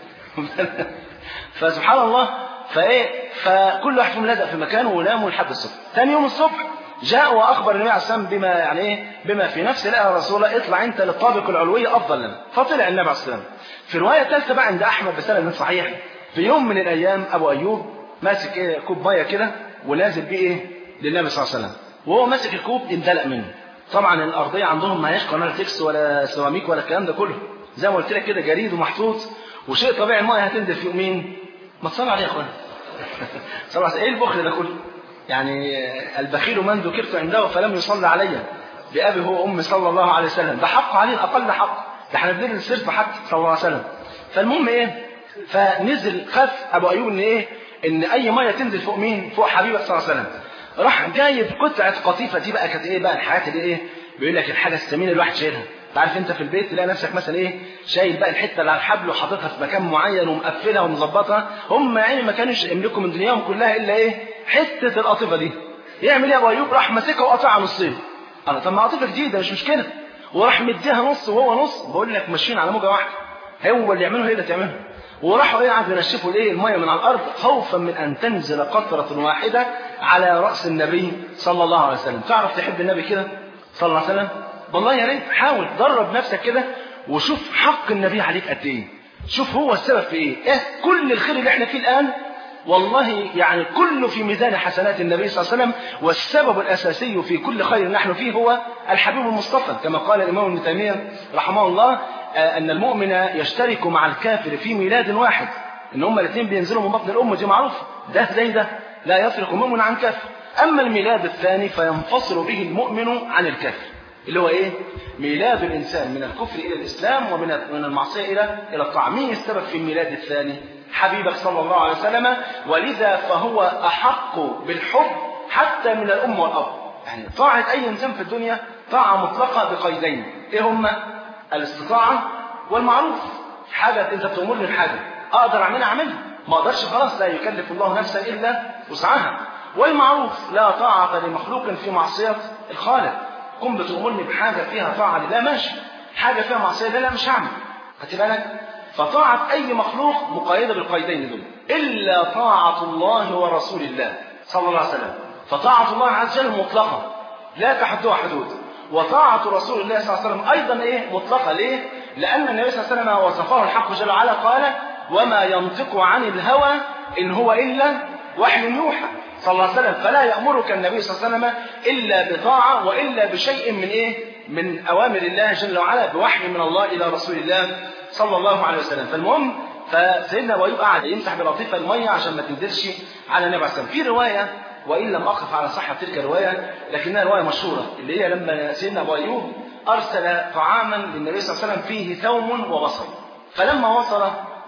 فسبحان الله فايه فكل واحد فيهم لزق في مكانه وناموا لحد الصبح ثاني يوم الصبح جاء واخبر النبي عليه السلام بما يعني ايه بما في نفسه لا يا رسول الله اطلع انت للطابق العلوي افضل لنا فطلع النبي عليه السلام في روايه ثالثه بقى عند احمد بسند صحيح في يوم من الايام ابو ايوب ماسك ايه كوب ميه كده ونازل بيه ايه للنبي صلى الله عليه وسلم وهو ماسك الكوب اندلق منه طبعا الارضيه عندهم ما هياش قناه تكس ولا سيراميك ولا الكلام ده كله زي ما قلت لك كده جريد ومحطوط وشيء طبيعي الميه هتنزل في مين ما تصلي عليه يا اخوان صلى ايه البخل ده كله يعني البخيل من ذكرت عنده فلم يصلي علي بأبي هو أمي صلى الله عليه وسلم ده حق عليه الأقل حق ده احنا بندير السيرة حق صلى الله عليه وسلم فالمهم ايه فنزل خاف أبو أيوب إن ايه إن أي مية تنزل فوق مين فوق حبيبه صلى الله على وسلم راح جايب قطعة قطيفة دي بقى كانت ايه بقى الحاجات اللي ايه بيقول لك الحاجة الثمينة الواحد شايلها عارف انت في البيت تلاقي نفسك مثلا ايه شايل بقى الحته اللي على الحبل وحاططها في مكان معين ومقفلها ومظبطها هم يعني ما كانوش يملكوا من دنياهم كلها الا ايه حته القطيفه دي يعمل ايه ابو ايوب راح ماسكها وقطعها نصين انا طب ما قطيفه جديده مش مشكله وراح مديها نص وهو نص بقول لك ماشيين على موجه واحده هو اللي يعمله هي اللي تعمله وراحوا ايه قعدوا ينشفوا الايه الميه من على الارض خوفا من ان تنزل قطره واحده على راس النبي صلى الله عليه وسلم تعرف تحب النبي كده صلى الله عليه وسلم والله يا ريت حاول درب نفسك كده وشوف حق النبي عليك قد ايه شوف هو السبب في ايه ايه كل الخير اللي احنا فيه الان والله يعني كله في ميزان حسنات النبي صلى الله عليه وسلم والسبب الاساسي في كل خير نحن فيه هو الحبيب المصطفى كما قال الامام ابن تيميه رحمه الله ان المؤمن يشترك مع الكافر في ميلاد واحد ان هما الاثنين بينزلوا من بطن الام دي معروفه ده زي ده لا يفرق مؤمن عن كافر اما الميلاد الثاني فينفصل به المؤمن عن الكافر اللي هو ايه ميلاد الانسان من الكفر الى الاسلام ومن من المعصيه الى الى الطاعه مين السبب في الميلاد الثاني حبيبك صلى الله عليه وسلم ولذا فهو أحق بالحب حتى من الأم والأب يعني طاعة أي إنسان في الدنيا طاعة مطلقة بقيدين إيه هما الاستطاعة والمعروف حاجة أنت بتأمرني بحاجة أقدر أعملها أعملها ما أقدرش خلاص لا يكلف الله نفسا إلا وسعها والمعروف لا طاعة لمخلوق في معصية الخالق قم بتأمرني بحاجة فيها طاعة لله ماشي حاجة فيها معصية لله مش هعمل خدت بالك فطاعة أي مخلوق مقيدة بالقيدين دول إلا طاعة الله ورسول الله صلى الله عليه وسلم فطاعة الله عز وجل مطلقة لا تحدها حدود وطاعة رسول الله صلى الله عليه وسلم أيضا إيه مطلقة ليه؟ لأن النبي صلى الله عليه وسلم وصفه الحق جل وعلا قال وما ينطق عن الهوى إن هو إلا وحي يوحى صلى الله عليه وسلم فلا يأمرك النبي صلى الله عليه وسلم إلا بطاعة وإلا بشيء من إيه؟ من أوامر الله جل وعلا بوحي من الله إلى رسول الله صلى الله عليه وسلم فالمهم فسيدنا أبو أيوب قعد يمسح بلطيفة المية عشان ما تنزلش على النبي عليه الصلاة والسلام في رواية وإن لم أقف على صحة تلك الرواية لكنها رواية مشهورة اللي هي لما سيدنا أبو أيوب أرسل طعاما للنبي صلى الله عليه وسلم فيه ثوم وبصل فلما وصل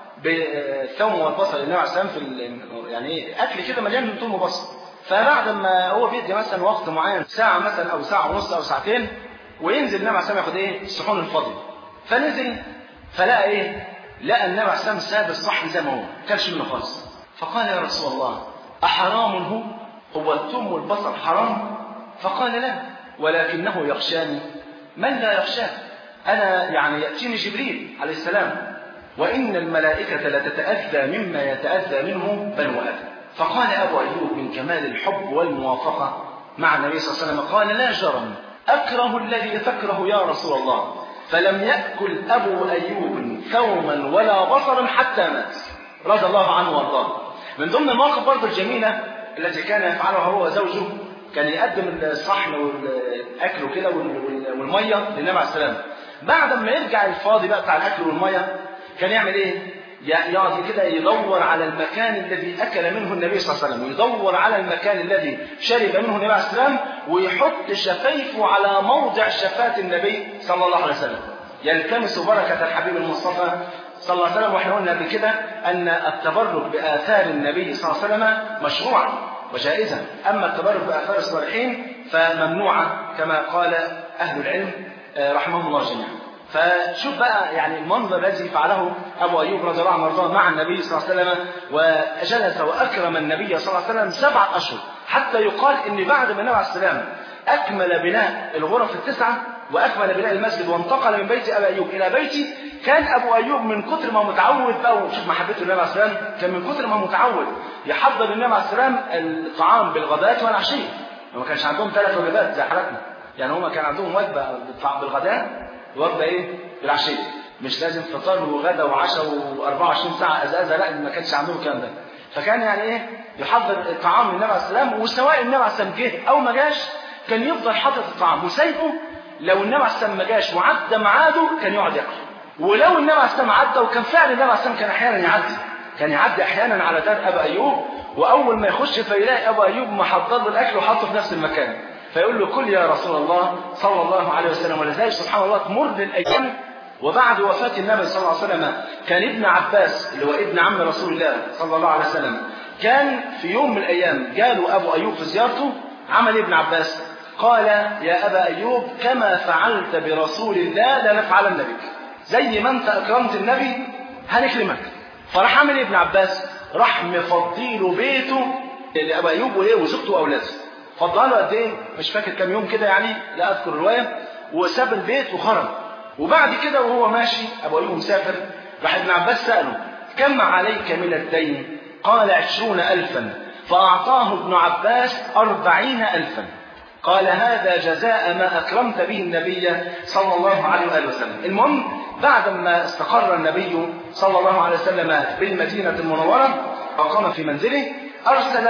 بالثوم والبصل للنبي عليه الصلاة والسلام في يعني إيه أكل كده مليان من ثوم وبصل فبعد ما هو بيدي مثلا وقت معين ساعة مثلا أو ساعة ونص أو ساعتين وينزل النبي عليه الصلاة والسلام ياخد إيه الصحون الفاضية فنزل فلقى إيه لقى النبي عليه الصلاة والسلام ساب الصحن زي ما هو ما كانش منه خالص فقال يا رسول الله أحرام هو هو الثوم والبصل حرام فقال لا ولكنه يخشاني من لا يخشاه أنا يعني يأتيني جبريل عليه السلام وإن الملائكة لتتأذى مما يتأذى منه بنو آدم فقال أبو أيوب من كمال الحب والموافقة مع النبي صلى الله عليه وسلم قال لا جرم أكره الذي تكره يا رسول الله فلم يأكل أبو أيوب ثوما ولا بصرا حتى مات رضي الله عنه وارضاه من ضمن المواقف برضه الجميلة التي كان يفعلها هو وزوجه كان يقدم الصحن والاكل وكده والميه للنبي عليه السلام بعد ما يرجع الفاضي بقى بتاع الاكل والميه كان يعمل ايه يقعد كده يدور على المكان الذي اكل منه النبي صلى الله عليه وسلم ويدور على المكان الذي شرب منه النبي عليه السلام ويحط شفايفه على موضع شفاه النبي صلى الله عليه وسلم يلتمس بركه الحبيب المصطفى صلى الله عليه وسلم واحنا قلنا قبل كده ان التبرك باثار النبي صلى الله عليه وسلم مشروعا وجائزة أما التبرك بآثار الصالحين فممنوعة كما قال أهل العلم رحمهم الله جميعا فشوف بقى يعني المنظر الذي فعله أبو أيوب رضي الله عنه وارضاه مع النبي صلى الله عليه وسلم وجلس وأكرم النبي صلى الله عليه وسلم سبعة أشهر حتى يقال إن بعد ما النبي عليه السلام أكمل بناء الغرف التسعة وأكمل بناء المسجد وانتقل من بيت أبي أيوب إلى بيتي كان أبو أيوب من كتر ما متعود بقى وشوف محبته النبي عليه السلام كان من كتر ما متعود يحضر النبي عليه السلام الطعام بالغداة والعشية وما كانش عندهم ثلاث وجبات زي حالتنا يعني هما كان عندهم وجبة بالغداء ووجبة إيه بالعشية مش لازم فطار وغدا وعشاء و24 ساعة أزازة لا ما كانش عندهم الكلام ده فكان يعني إيه يحضر الطعام للنبي عليه السلام وسواء النبي عليه السلام جه أو ما جاش كان يفضل حاطط الطعام وسايبه لو النبي عليه السلام ما جاش وعدى ميعاده كان يقعد ياكل ولو النبي عليه السلام عدى وكان فعلا النبي عليه السلام كان احيانا يعدي كان يعدي احيانا على دار ابا ايوب واول ما يخش فيلاقي ابو ايوب محضر له الاكل وحاطه في نفس المكان فيقول له كل يا رسول الله صلى الله عليه وسلم ولذلك سبحان الله تمر الايام وبعد وفاة النبي صلى الله عليه وسلم كان ابن عباس اللي هو ابن عم رسول الله صلى الله عليه وسلم كان في يوم من الايام جاله ابو ايوب في زيارته عمل ابن عباس قال يا ابا ايوب كما فعلت برسول الله لنفعلن بك زي ما انت اكرمت النبي هنكرمك فراح عامل ابن عباس راح مفضيله بيته لابا ايوب وايه وزوجته واولاده فضله قد ايه مش فاكر كام يوم كده يعني لا اذكر الروايه وساب البيت وخرج وبعد كده وهو ماشي ابو ايوب مسافر راح ابن عباس ساله كم عليك من الدين قال عشرون الفا فاعطاه ابن عباس اربعين الفا قال هذا جزاء ما أكرمت به النبي صلى الله عليه وآله وسلم المهم بعد ما استقر النبي صلى الله عليه وسلم بالمدينة المنورة أقام في منزله أرسل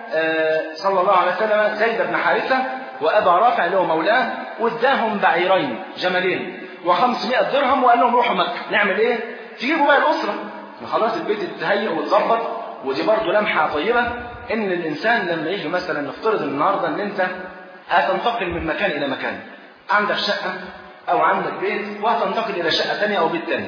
صلى الله عليه وسلم زيد بن حارثة وأبا رافع اللي هو مولاه واداهم بعيرين جملين و500 درهم وقال لهم روحوا مكة نعمل إيه؟ تجيبوا بقى الأسرة خلاص البيت اتهيأ واتظبط ودي برضه لمحة طيبة إن الإنسان لما يجي مثلا نفترض النهاردة إن أنت هتنتقل من مكان إلى مكان عندك شقة أو عندك بيت وهتنتقل إلى شقة ثانية أو بيت ثاني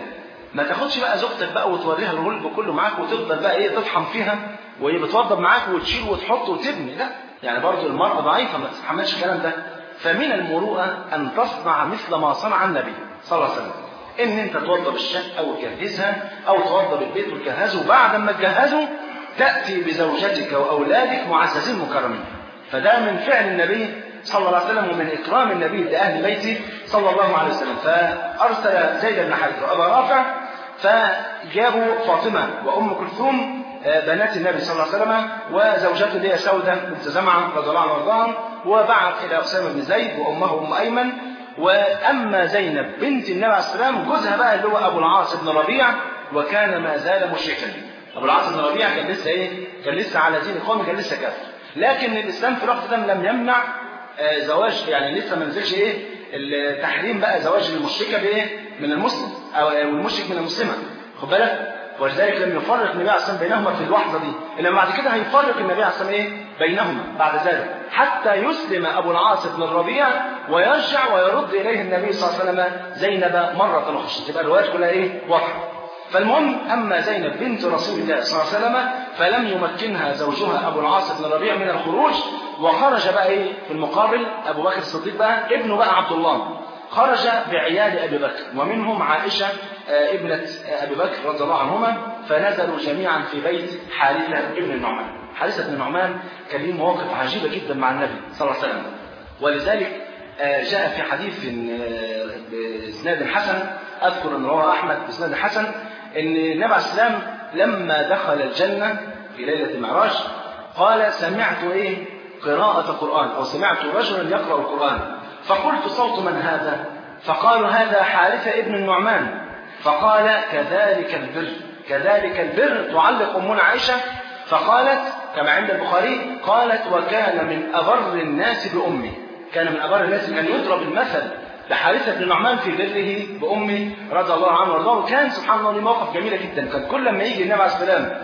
ما تاخدش بقى زوجتك بقى وتوريها الغلب كله معاك وتفضل بقى ايه تطحن فيها وهي بتوضب معاك وتشيل وتحط وتبني لا يعني برضو المرأة ضعيفة ما تتحملش الكلام ده فمن المروءة أن تصنع مثل ما صنع النبي صلى الله عليه وسلم إن أنت توضب الشقة وتجهزها أو توضب البيت وتجهزه وبعد ما تجهزه تأتي بزوجتك وأولادك معززين مكرمين فده من فعل النبي صلى الله عليه وسلم ومن إكرام النبي لأهل بيته صلى الله عليه وسلم فأرسل زيد بن حارثة وأبا رافع فجابوا فاطمة وأم كلثوم بنات النبي صلى الله عليه وسلم وزوجته اللي هي سودة بنت زمعة رضي الله عنها وارضاها وبعث إلى أسامة بن زيد وأمه أم أيمن وأما زينب بنت النبي عليه السلام جوزها بقى اللي هو أبو العاص بن ربيع وكان ما زال مشركا أبو العاص بن ربيع كان لسه إيه؟ كان لسه على دين القوم كان لسه كافر لكن الإسلام في الوقت ده لم يمنع زواج يعني لسه ما نزلش إيه التحريم بقى زواج المشركة بإيه؟ من المسلم أو المشرك من المسلمة خد بالك ولذلك لم يفرق النبي عليه الصلاه والسلام بينهما في اللحظه دي انما بعد كده هيفرق النبي عليه الصلاه والسلام ايه بينهما بعد ذلك حتى يسلم ابو العاص بن الربيع ويرجع ويرد اليه النبي صلى الله عليه وسلم زينب مره اخرى تبقى الروايات كلها ايه واضحه فالمهم اما زينب بنت رسول الله صلى الله عليه وسلم فلم يمكنها زوجها ابو العاص بن الربيع من الخروج وخرج بقى ايه في المقابل ابو بكر الصديق بقى ابنه بقى عبد الله خرج بعيال أبي بكر ومنهم عائشة ابنة أبي بكر رضي الله عنهما فنزلوا جميعا في بيت حارثة ابن النعمان حارثة بن النعمان كان له مواقف عجيبة جدا مع النبي صلى الله عليه وسلم ولذلك جاء في حديث بإسناد حسن أذكر أن رواه أحمد بإسناد حسن أن النبي عليه السلام لما دخل الجنة في ليلة المعراج قال سمعت إيه قراءة قرآن أو سمعت رجلا يقرأ القرآن فقلت صوت من هذا فقالوا هذا حارثة ابن النعمان فقال كذلك البر كذلك البر تعلق أمنا عائشة فقالت كما عند البخاري قالت وكان من أبر الناس بأمي كان من أبر الناس كان يضرب المثل لحارثة بن نعمان في بره بأمه رضي الله عنه وارضاه وكان سبحان الله موقف جميلة جدا كان كل ما يجي النبي عليه السلام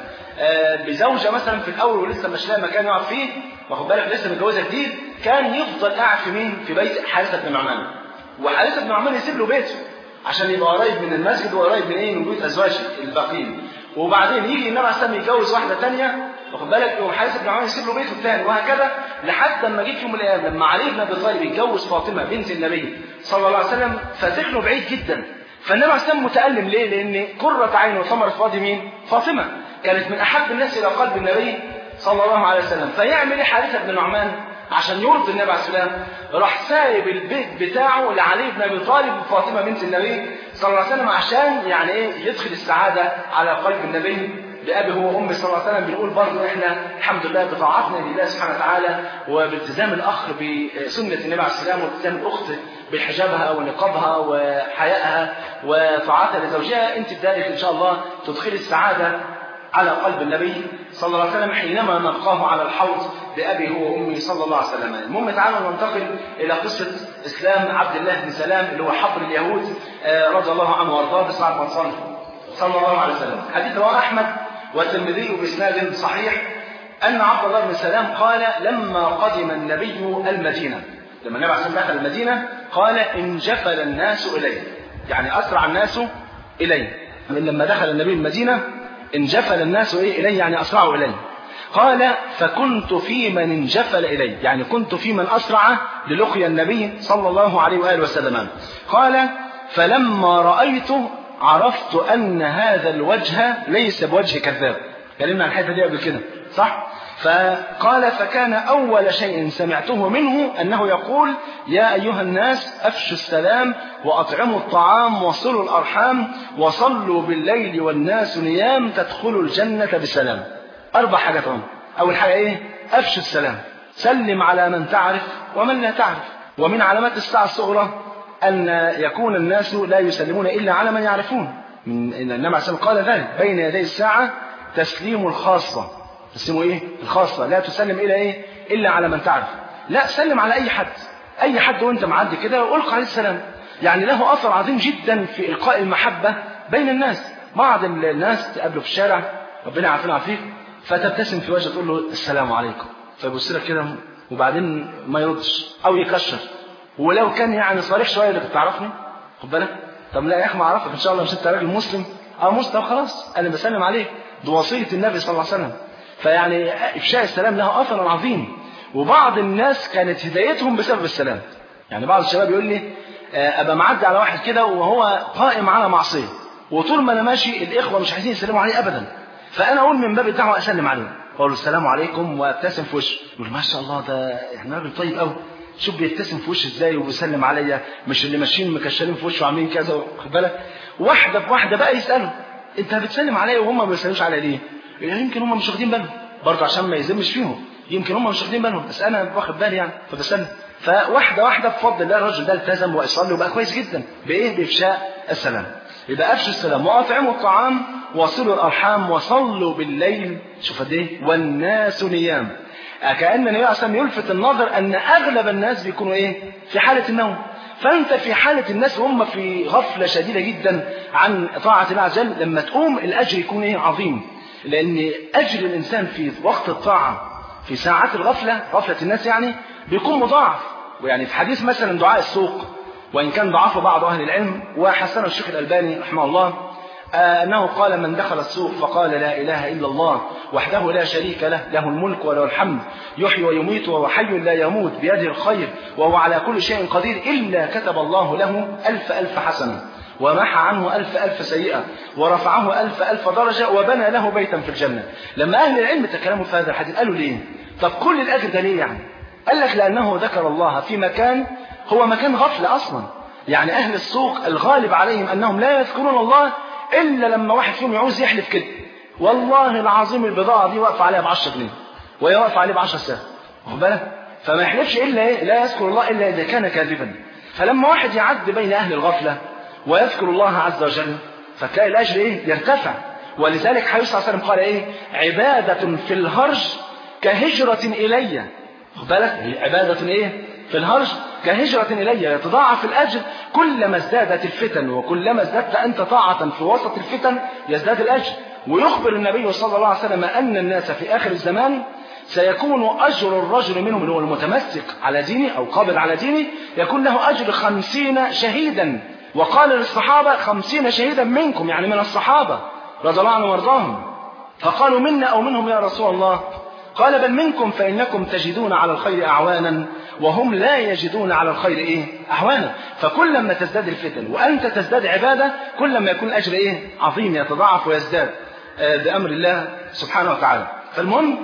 بزوجة مثلا في الأول ولسه مش لاقي مكان يقعد فيه واخد بالك لسه متجوزة جديد كان يفضل قاعد في مين؟ في بيت حارثة بن نعمان وحارثة بن نعمان يسيب له بيته عشان يبقى قريب من المسجد وقريب من ايه؟ من بيوت أزواجه الباقيين وبعدين يجي النبي عليه السلام يتجوز واحدة ثانية واخد بالك يقوم حارثة بن نعمان يسيب له بيته الثاني وهكذا لحد ما جه في يوم من الأيام لما علي بن أبي طالب يتجوز فاطمة بنت النبي صلى الله عليه وسلم فسكنوا بعيد جدا فالنبي عليه السلام متألم ليه؟ لأن قرة عينه وثمرة فؤاد مين؟ فاطمة كانت من أحب الناس إلى قلب النبي صلى الله عليه وسلم فيعمل إيه حارثة بن نعمان عشان يرضي النبي عليه السلام راح سايب البيت بتاعه لعلي بن أبي طالب وفاطمة بنت النبي صلى الله عليه وسلم عشان يعني إيه يدخل السعادة على قلب النبي بأبي هو وأمي صلى الله عليه وسلم بنقول برضه إحنا الحمد لله بطاعتنا لله سبحانه وتعالى وبالتزام الأخ بسنة النبي عليه السلام والتزام الأخت بحجابها ونقابها وحيائها وطاعتها لزوجها أنت بذلك إن شاء الله تدخلي السعادة على قلب النبي صلى الله عليه وسلم حينما نلقاه على الحوض بأبي هو وأمي صلى الله عليه وسلم المهم تعالوا ننتقل إلى قصة إسلام عبد الله بن سلام اللي هو حبر اليهود رضي الله عنه وارضاه بسعد بن صالح صلى الله عليه وسلم حديث رواه أحمد والترمذي بإسناد صحيح أن عبد الله بن سلام قال لما قدم النبي المدينة لما النبي عليه الصلاة دخل المدينة قال انجفل الناس إليه يعني أسرع الناس إليه لما دخل النبي المدينة انجفل الناس إيه إليه يعني أسرعوا إليه قال فكنت في من انجفل إليه يعني كنت في من أسرع للقي النبي صلى الله عليه وآله وسلم قال فلما رأيته عرفت أن هذا الوجه ليس بوجه كذاب كلمنا عن الحته دي قبل كده صح فقال فكان أول شيء سمعته منه أنه يقول يا أيها الناس أفشوا السلام وأطعموا الطعام وصلوا الأرحام وصلوا بالليل والناس نيام تدخلوا الجنة بسلام أربع حاجات هم أول حاجة إيه أفشوا السلام سلم على من تعرف ومن لا تعرف ومن علامات الساعة الصغرى أن يكون الناس لا يسلمون إلا على من يعرفون من إن النبي عليه الصلاة قال ذلك بين يدي الساعة تسليم الخاصة تسليم إيه الخاصة لا تسلم إلى إيه إلا على من تعرف لا سلم على أي حد أي حد وأنت معدي كده ألقى عليه السلام يعني له أثر عظيم جدا في إلقاء المحبة بين الناس بعض الناس تقابله في الشارع ربنا يعافينا ويعافيك فتبتسم في وجهه تقول له السلام عليكم فيبص لك كده وبعدين ما يردش أو يكشر ولو كان يعني صريح شويه اللي تعرفني خد بالك طب لا يا اخي ما اعرفك ان شاء الله مش انت راجل مسلم اه مسلم خلاص انا بسلم عليك دي وصيه النبي صلى الله عليه وسلم فيعني افشاء السلام له اثر عظيم وبعض الناس كانت هدايتهم بسبب السلام يعني بعض الشباب يقول لي آه، ابقى معدي على واحد كده وهو قائم على معصيه وطول ما انا ماشي الاخوه مش عايزين يسلموا عليه ابدا فانا اقول من باب الدعوه اسلم عليه اقول له السلام عليكم وابتسم في وشه يقول ما شاء الله ده يعني راجل طيب قوي شوف بيبتسم في وشي ازاي وبيسلم عليا مش اللي ماشيين مكشرين في وشه وعاملين كذا واخد بالك واحده بواحده بقى يساله انت بتسلم عليا وهم ما بيسلموش عليا ليه؟ يعني يمكن هم مش واخدين بالهم برضه عشان ما يذمش فيهم يمكن هم مش واخدين بالهم بس انا واخد بالي يعني فبسلم فواحده واحده بفضل الله الراجل ده التزم ويصلي وبقى كويس جدا بايه؟ بافشاء السلام يبقى افشوا السلام واطعموا الطعام وصلوا الارحام وصلوا بالليل شوف قد ايه والناس نيام كأن النبي عليه الصلاة والسلام يلفت النظر أن أغلب الناس بيكونوا إيه؟ في حالة النوم. فأنت في حالة الناس وهم في غفلة شديدة جدا عن طاعة الله عز وجل لما تقوم الأجر يكون إيه؟ عظيم. لأن أجر الإنسان في وقت الطاعة في ساعات الغفلة غفلة الناس يعني بيكون مضاعف. ويعني في حديث مثلا دعاء السوق وإن كان ضعفه بعض أهل العلم وحسنه الشيخ الألباني رحمه الله أنه قال من دخل السوق فقال لا إله إلا الله وحده لا شريك له له الملك وله الحمد يحيي ويميت وهو حي لا يموت بيده الخير وهو على كل شيء قدير إلا كتب الله له ألف ألف حسنة ومحى عنه ألف ألف سيئة ورفعه ألف ألف درجة وبنى له بيتا في الجنة لما أهل العلم تكلموا في هذا الحديث قالوا ليه طب كل الأجر ده ليه يعني قال لك لأنه ذكر الله في مكان هو مكان غفلة أصلا يعني أهل السوق الغالب عليهم أنهم لا يذكرون الله إلا لما واحد فيهم يعوز يحلف كده والله العظيم البضاعة دي واقفة عليها ب 10 جنيه وهي واقفة عليه ب 10 ساعة واخد بالك فما يحلفش إلا إيه لا يذكر الله إلا إذا كان كاذبا فلما واحد يعد بين أهل الغفلة ويذكر الله عز وجل فتلاقي الأجر إيه يرتفع ولذلك حبيب صلى الله عليه وسلم قال إيه عبادة في الهرج كهجرة إلي خد بالك هي عبادة إيه في الهرج كهجرة إلي يتضاعف الأجر كلما ازدادت الفتن وكلما ازددت أنت طاعة في وسط الفتن يزداد الأجر ويخبر النبي صلى الله عليه وسلم أن الناس في آخر الزمان سيكون أجر الرجل منهم اللي هو المتمسك على دينه أو قابل على دينه يكون له أجر خمسين شهيدا وقال للصحابة خمسين شهيدا منكم يعني من الصحابة رضي الله عنهم وارضاهم فقالوا منا أو منهم يا رسول الله قال بل منكم فإنكم تجدون على الخير أعوانا وهم لا يجدون على الخير إيه أعوانا فكل ما تزداد الفتن وأنت تزداد عبادة كل ما يكون الأجر إيه عظيم يتضاعف ويزداد آه بأمر الله سبحانه وتعالى فالمهم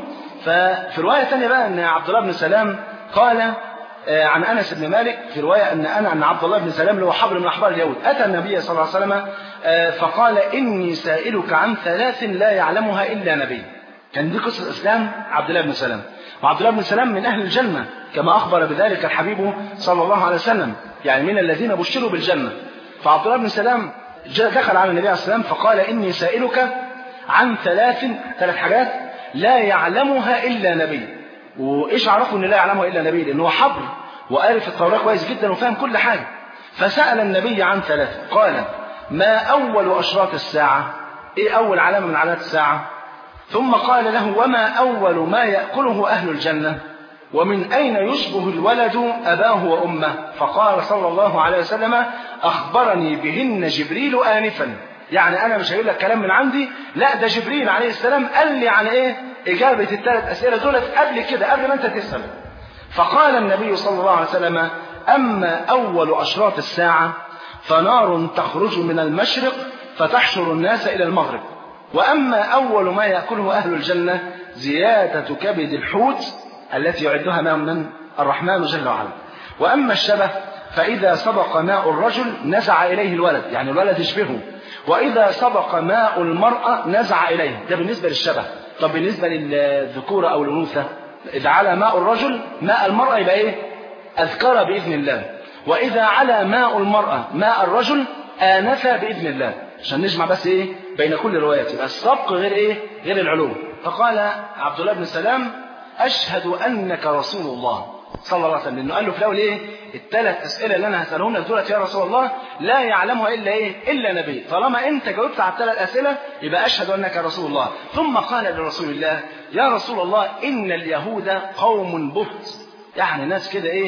ففي رواية ثانية بقى أن عبد الله بن سلام قال آه عن أنس بن مالك في رواية أن أنا أن عبد الله بن سلام اللي هو حبر من أحبار اليهود أتى النبي صلى الله عليه وسلم آه فقال إني سائلك عن ثلاث لا يعلمها إلا نبي كان دي قصة الإسلام عبد الله بن سلام وعبد الله بن سلام من أهل الجنة كما أخبر بذلك الحبيب صلى الله عليه وسلم يعني من الذين بشروا بالجنة فعبد الله بن سلام دخل على النبي عليه السلام فقال إني سائلك عن ثلاث ثلاث حاجات لا يعلمها إلا نبي وإيش عرفوا إن لا يعلمها إلا نبي لأنه حبر وقارف التوراة كويس جدا وفاهم كل حاجة فسأل النبي عن ثلاث قال ما أول أشراط الساعة إيه أول علامة من علامات الساعة ثم قال له وما أول ما يأكله أهل الجنة ومن أين يشبه الولد أباه وأمه فقال صلى الله عليه وسلم أخبرني بهن جبريل آنفا يعني أنا مش هقول لك كلام من عندي لا ده جبريل عليه السلام قال لي عن إيه إجابة الثلاث أسئلة دولت قبل كده قبل ما أنت تسأل فقال النبي صلى الله عليه وسلم أما أول أشراط الساعة فنار تخرج من المشرق فتحشر الناس إلى المغرب وأما أول ما يأكله أهل الجنة زيادة كبد الحوت التي يعدها من الرحمن جل وعلا وأما الشبه فإذا سبق ماء الرجل نزع إليه الولد يعني الولد يشبهه وإذا سبق ماء المرأة نزع إليه ده بالنسبة للشبه طب بالنسبة للذكورة أو الأنوثة إذا على ماء الرجل ماء المرأة يبقى إيه أذكر بإذن الله وإذا على ماء المرأة ماء الرجل آنف بإذن الله عشان نجمع بس إيه بين كل الروايات يبقى السبق غير إيه غير العلوم فقال عبد الله بن سلام أشهد أنك رسول الله صلى الله عليه وسلم لأنه قال له في الأول إيه الثلاث أسئلة اللي أنا هسألهم لك دولت يا رسول الله لا يعلمها إلا إيه إلا نبي طالما أنت جاوبت على الثلاث أسئلة يبقى أشهد أنك رسول الله ثم قال لرسول الله يا رسول الله إن اليهود قوم بهت يعني ناس كده إيه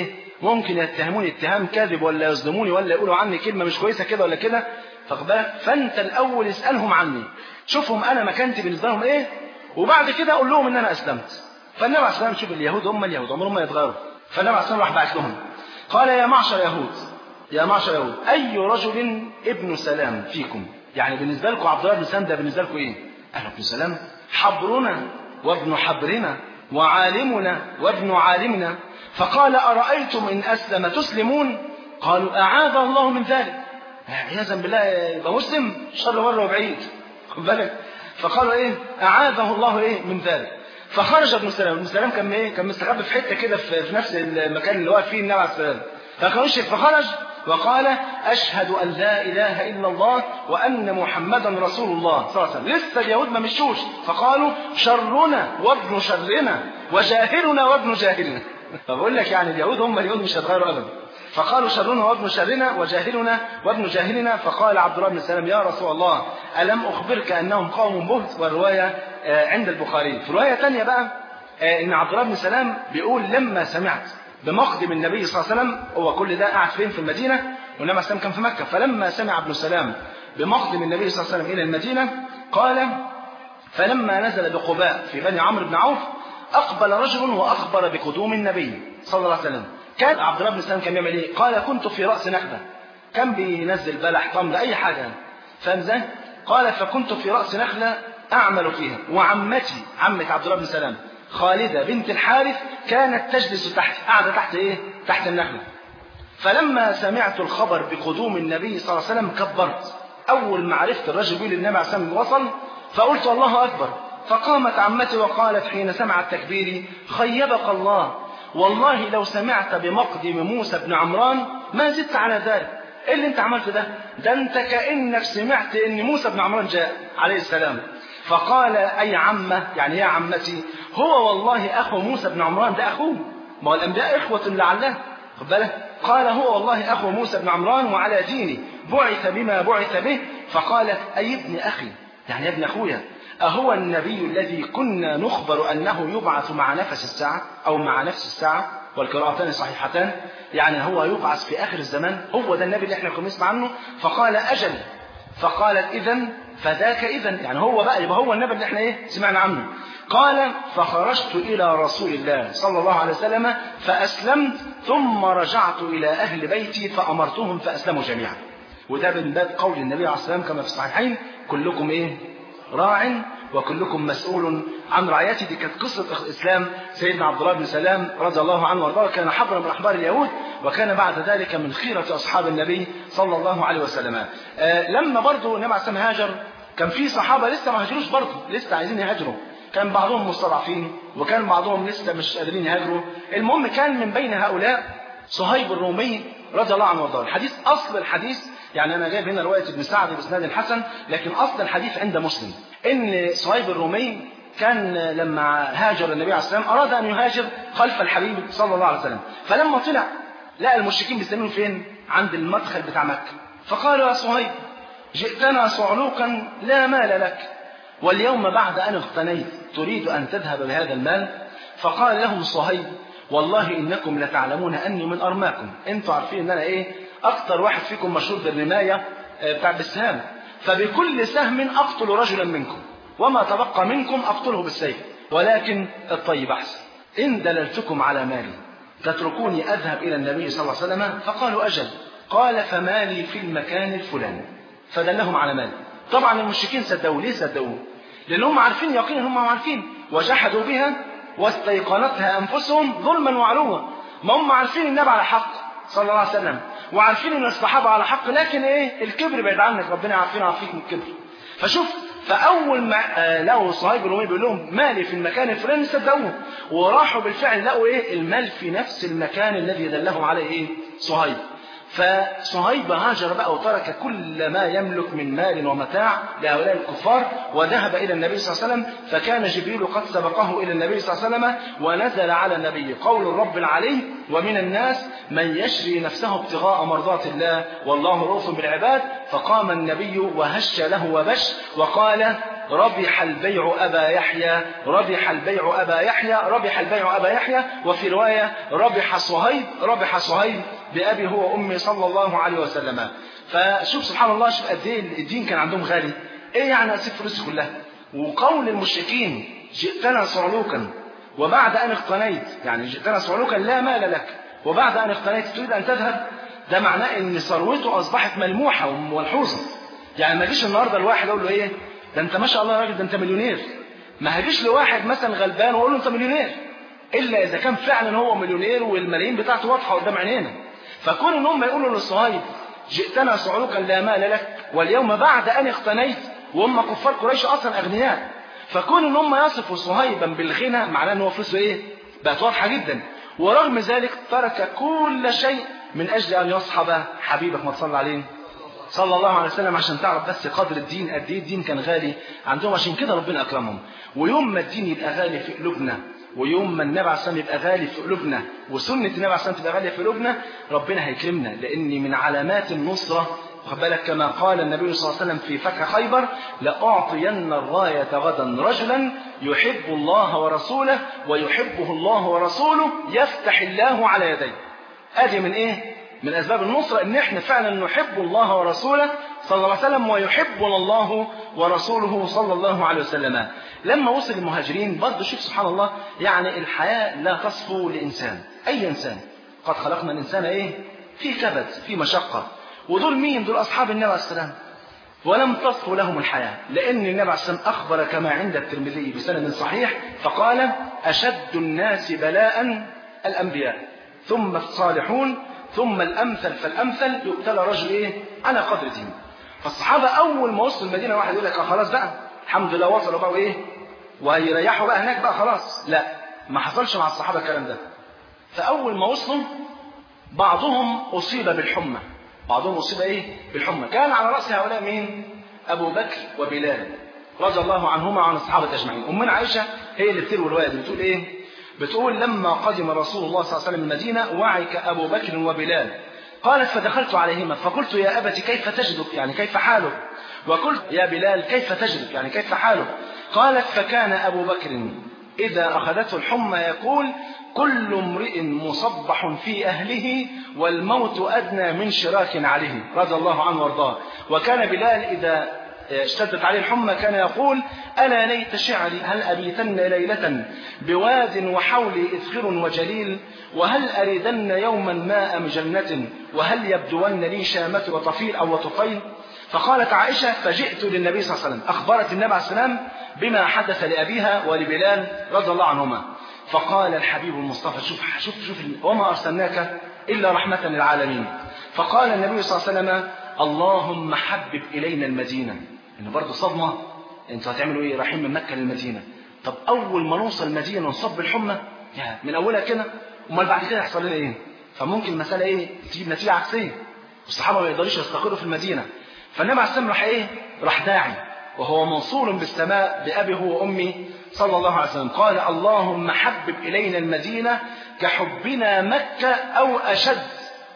ممكن يتهموني اتهام كاذب ولا يظلموني ولا يقولوا عني كلمة مش كويسة كده ولا كده فاخد بالك فانت الاول اسالهم عني شوفهم انا مكانتي بالنسبه لهم ايه وبعد كده اقول لهم ان انا اسلمت فالنبي عليه الصلاه والسلام شوف اليهود هم اليهود عمرهم ما يتغيروا فالنبي عليه الصلاه والسلام راح بعت لهم قال يا معشر يهود يا معشر يهود اي رجل ابن سلام فيكم يعني بالنسبه لكم عبد الله بن سلام ده بالنسبه لكم ايه اهل ابن سلام حبرنا وابن حبرنا وعالمنا وابن عالمنا فقال ارايتم ان اسلم تسلمون قالوا اعاذ الله من ذلك عياذا بالله يبقى مسلم شر مره وبعيد خد بالك فقالوا ايه اعاذه الله ايه من ذلك فخرج ابن سلام ابن سلام كان ايه كان مستخبي في حته كده في, في نفس المكان اللي واقف فيه النبي عليه السلام فخرج فخرج وقال اشهد ان لا اله الا الله وان محمدا رسول الله صلى الله عليه وسلم لسه اليهود ما مشوش فقالوا شرنا وابن شرنا وجاهلنا وابن جاهلنا فبقول لك يعني اليهود هم اليهود مش هيتغيروا ابدا فقالوا شرنا وابن شرنا وجاهلنا وابن جاهلنا فقال عبد الله بن سلام يا رسول الله ألم أخبرك أنهم قوم بهت والرواية عند البخاري في رواية ثانية بقى إن عبد الله بن سلام بيقول لما سمعت بمقدم النبي صلى الله عليه وسلم هو كل ده قاعد فين في المدينة والنبي صلى الله عليه وسلم كان في مكة فلما سمع ابن سلام بمقدم النبي صلى الله عليه وسلم إلى المدينة قال فلما نزل بقباء في بني عمرو بن عوف أقبل رجل وأخبر بقدوم النبي صلى الله عليه وسلم كان عبد الله بن سلام كان بيعمل ايه؟ قال كنت في رأس نخلة كان بينزل بلح تمر أي حاجة يعني. فاهم ازاي؟ قال فكنت في رأس نخلة أعمل فيها وعمتي عمة عبد الله بن سلام خالدة بنت الحارث كانت تجلس تحت قاعدة تحت ايه؟ تحت النخلة فلما سمعت الخبر بقدوم النبي صلى الله عليه وسلم كبرت أول ما عرفت الرجل بيقول النبي عليه الصلاة وصل فقلت الله أكبر فقامت عمتي وقالت حين سمعت تكبيري خيبك الله والله لو سمعت بمقدم موسى بن عمران ما زدت على ذلك ايه اللي انت عملته ده ده انت كانك سمعت ان موسى بن عمران جاء عليه السلام فقال اي عمه يعني يا عمتي هو والله اخو موسى بن عمران ده اخوه ما هو الانبياء اخوه لعله خد بالك قال هو والله اخو موسى بن عمران وعلى ديني بعث بما بعث به فقالت اي ابن اخي يعني يا ابن اخويا أهو النبي الذي كنا نخبر أنه يبعث مع نفس الساعة أو مع نفس الساعة والقراءتان صحيحتان يعني هو يبعث في آخر الزمان هو ده النبي اللي احنا كنا نسمع عنه فقال أجل فقالت إذا فذاك إذا يعني هو بقى يبقى هو النبي اللي احنا إيه سمعنا عنه قال فخرجت إلى رسول الله صلى الله عليه وسلم فأسلمت ثم رجعت إلى أهل بيتي فأمرتهم فأسلموا جميعا وده من باب قول النبي عليه الصلاة والسلام كما في الصحيحين كلكم إيه راع وكلكم مسؤول عن رعيته دي كانت قصة إسلام سيدنا عبد الله بن سلام رضي الله عنه وارضاه كان حبرا من أحبار اليهود وكان بعد ذلك من خيرة أصحاب النبي صلى الله عليه وسلم آه لما برضه النبي عليه الصلاة هاجر كان في صحابة لسه ما هاجروش برضه لسه عايزين يهاجروا كان بعضهم مستضعفين وكان بعضهم لسه مش قادرين يهاجروا المهم كان من بين هؤلاء صهيب الرومي رضي الله عنه وارضاه الحديث أصل الحديث يعني أنا جايب هنا رواية ابن سعد بإسناد الحسن لكن أصل الحديث عند مسلم إن صهيب الرومي كان لما هاجر النبي عليه الصلاة والسلام أراد أن يهاجر خلف الحبيب صلى الله عليه وسلم فلما طلع لقى المشركين بيستنون فين؟ عند المدخل بتاع مكة فقالوا يا صهيب جئتنا صعلوقا لا مال لك واليوم بعد أن اغتنيت تريد أن تذهب بهذا المال فقال لهم صهيب والله إنكم لتعلمون أني من أرماكم أنتوا عارفين أن أنا إيه أكثر واحد فيكم مشهور بالرماية بتاع بالسهام فبكل سهم أقتل رجلا منكم وما تبقى منكم أقتله بالسيف ولكن الطيب أحسن إن دللتكم على مالي تتركوني أذهب إلى النبي صلى الله عليه وسلم فقالوا أجل قال فمالي في المكان الفلاني فدلهم على مالي طبعا المشركين صدقوا ليه صدقوه لأنهم عارفين يقينا هم عارفين وجحدوا بها واستيقنتها أنفسهم ظلما وعلوا ما هم عارفين النبي على حق صلى الله عليه وسلم وعارفين ان الصحابه على حق لكن ايه الكبر بعيد عنك ربنا عارفين عارفيك من الكبر فشوف فاول ما لقوا صهيب الرومي بيقول لهم مالي في المكان الفلاني صدقوه وراحوا بالفعل لقوا ايه المال في نفس المكان الذي دلهم عليه ايه صهيب فصهيب هاجر بقى وترك كل ما يملك من مال ومتاع لهؤلاء الكفار وذهب إلى النبي صلى الله عليه وسلم فكان جبريل قد سبقه إلى النبي صلى الله عليه وسلم ونزل على النبي قول الرب العلي ومن الناس من يشري نفسه ابتغاء مرضات الله والله رؤوف بالعباد فقام النبي وهش له وبش وقال ربح البيع أبا يحيى ربح البيع أبا يحيى ربح البيع أبا يحيى وفي رواية ربح صهيب ربح صهيب بأبي هو وأمي صلى الله عليه وسلم فشوف سبحان الله شوف قد ايه الدين كان عندهم غالي ايه يعني اسيب فلوسي كلها وقول المشركين جئتنا صعلوكا وبعد ان اقتنيت يعني جئتنا صعلوكا لا مال لك وبعد ان اقتنيت تريد ان تذهب ده معناه ان ثروته اصبحت ملموحه وملحوظه يعني ما يجيش النهارده الواحد اقول له ايه ده انت ما شاء الله يا راجل ده انت مليونير ما هجيش لواحد مثلا غلبان واقول له انت مليونير الا اذا كان فعلا هو مليونير والملايين بتاعته واضحه قدام عينينا فكون ان هم يقولوا للصهايب جئتنا صعلوكا لا مال لك واليوم بعد ان اقتنيت وهم كفار قريش اصلا اغنياء فكون ان هم يصفوا صهيبا بالغنى معناه ان هو فلوسه ايه بقت واضحه جدا ورغم ذلك ترك كل شيء من اجل ان يصحب حبيبك ما تصلى عليه صلى الله عليه وسلم عشان تعرف بس قدر الدين قد ايه الدين كان غالي عندهم عشان كده ربنا اكرمهم ويوم ما الدين يبقى غالي في قلوبنا ويوم ما النبي عليه الصلاه والسلام يبقى غالي في قلوبنا وسنه النبي عليه الصلاه والسلام تبقى غاليه في قلوبنا ربنا هيكرمنا لان من علامات النصره واخد بالك كما قال النبي صلى الله عليه وسلم في فتح خيبر لأعطين الراية غدا رجلا يحب الله ورسوله ويحبه الله ورسوله يفتح الله على يديه ادي من ايه من اسباب النصرة ان احنا فعلا نحب الله ورسوله صلى الله عليه وسلم ويحبنا الله ورسوله صلى الله عليه وسلم لما وصل المهاجرين برضه شوف سبحان الله يعني الحياة لا تصفو لإنسان أي إنسان قد خلقنا الإنسان إيه في كبد في مشقة ودول مين دول أصحاب النبي عليه السلام ولم تصفو لهم الحياة لأن النبي عليه السلام أخبر كما عند الترمذي بسند صحيح فقال أشد الناس بلاء الأنبياء ثم الصالحون ثم الأمثل فالأمثل يبتلى رجل إيه على قدر دينه فالصحابة أول ما وصلوا المدينة واحد يقول لك آه خلاص بقى الحمد لله وصلوا بقى وإيه وهيريحوا بقى هناك بقى خلاص لا ما حصلش مع الصحابة الكلام ده فأول ما وصلوا بعضهم أصيب بالحمى بعضهم أصيب إيه بالحمى كان على رأس هؤلاء مين أبو بكر وبلال رضي الله عنهما وعن الصحابة أجمعين أمنا عائشة هي اللي بتروي الرواية دي بتقول إيه بتقول لما قدم رسول الله صلى الله عليه وسلم المدينة وعك أبو بكر وبلال قالت فدخلت عليهما فقلت يا أبت كيف تجدك يعني كيف حالك وقلت يا بلال كيف تجدك يعني كيف حالك قالت فكان أبو بكر إذا أخذته الحمى يقول كل امرئ مصبح في أهله والموت أدنى من شراك عليه رضي الله عنه وارضاه وكان بلال إذا اشتدت عليه الحمى كان يقول ألا ليت شعري هل أبيتن ليلة بواد وحولي إذخر وجليل وهل أريدن يوما ماء مجنة وهل يبدون لي شامة وطفيل أو وطفيل فقالت عائشة فجئت للنبي صلى الله عليه وسلم أخبرت النبي عليه السلام بما حدث لأبيها ولبلال رضي الله عنهما فقال الحبيب المصطفى شوف شوف شوف وما أرسلناك إلا رحمة للعالمين فقال النبي صلى الله عليه وسلم اللهم حبب إلينا المدينة إن برضه صدمة أنتوا هتعملوا إيه رايحين من مكة للمدينة طب أول ما نوصل المدينة نصب الحمى يا من أولها كده أمال بعد كده يحصل لنا إيه فممكن المسألة إيه تجيب نتيجة عكسية والصحابة ما يقدروش يستقروا في المدينة فالنبي عليه السلام راح إيه راح داعي وهو موصول بالسماء بأبي هو وأمي صلى الله عليه وسلم قال اللهم حبب إلينا المدينة كحبنا مكة أو أشد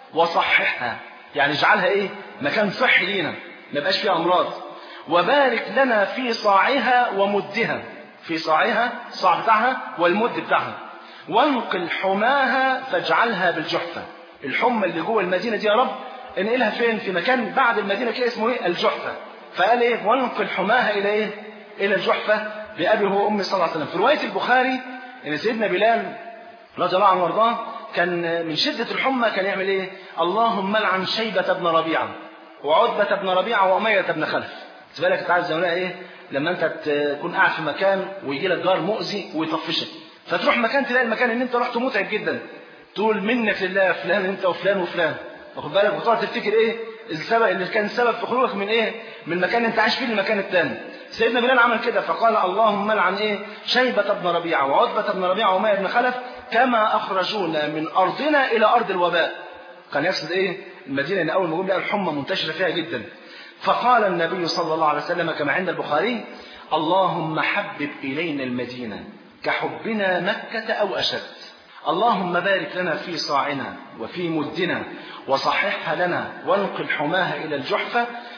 وصححها يعني اجعلها إيه مكان صحي لينا ما يبقاش فيها أمراض وبارك لنا في صاعها ومدها في صاعها صاع بتاعها والمد بتاعها وانقل حماها فاجعلها بالجحفة الحمى اللي جوه المدينة دي يا رب انقلها فين في مكان بعد المدينة كده اسمه ايه الجحفة فقال ايه وانقل حماها الى ايه الى الجحفة بأبي هو أمي صلى الله عليه وسلم في رواية البخاري ان سيدنا بلال رضي الله عنه وارضاه كان من شدة الحمى كان يعمل ايه اللهم لعن شيبة بن ربيعة وعتبة بن ربيعة وأمية بن خلف بالك انت عارف زمانها ايه لما انت تكون قاعد في مكان ويجي لك جار مؤذي ويطفشك فتروح مكان تلاقي المكان ان انت رحت متعب جدا تقول منك لله فلان انت وفلان وفلان واخد بالك وتقعد تفتكر ايه السبب اللي كان سبب في خروجك من ايه من المكان اللي انت عايش فيه للمكان الثاني سيدنا بلال عمل كده فقال اللهم لعن ايه شيبة بن ربيعة وعتبة بن ربيعة ومية بن خلف كما اخرجونا من ارضنا الى ارض الوباء كان يقصد ايه المدينة ان اول ما جم لقى الحمى منتشرة فيها جدا فقال النبي صلى الله عليه وسلم كما عند البخاري اللهم حبب إلينا المدينة كحبنا مكة أو أشد اللهم بارك لنا في صاعنا وفي مدنا وصححها لنا وانقل حماها إلى الجحفة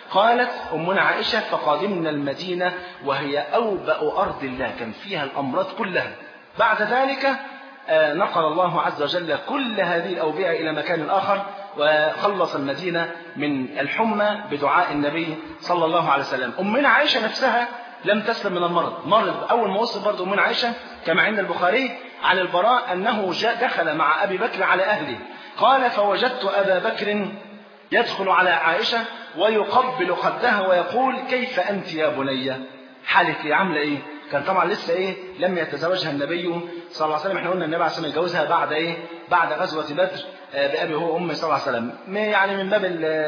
قالت أمنا عائشة فقادمنا المدينة وهي أوبأ أرض الله كان فيها الأمراض كلها بعد ذلك نقل الله عز وجل كل هذه الأوبئة إلى مكان آخر وخلص المدينة من الحمى بدعاء النبي صلى الله عليه وسلم أمنا عائشة نفسها لم تسلم من المرض مرض أول ما وصل برضه أمنا عائشة كما عند البخاري عن البراء أنه جاء دخل مع أبي بكر على أهله قال فوجدت أبا بكر يدخل على عائشة ويقبل خدها ويقول كيف أنت يا بني حالك إيه عاملة إيه كان طبعا لسه إيه لم يتزوجها النبي صلى الله عليه وسلم احنا قلنا النبي عليه الصلاة والسلام يتجوزها بعد إيه بعد غزوة بدر بأبي هو أمي صلى الله عليه وسلم يعني من باب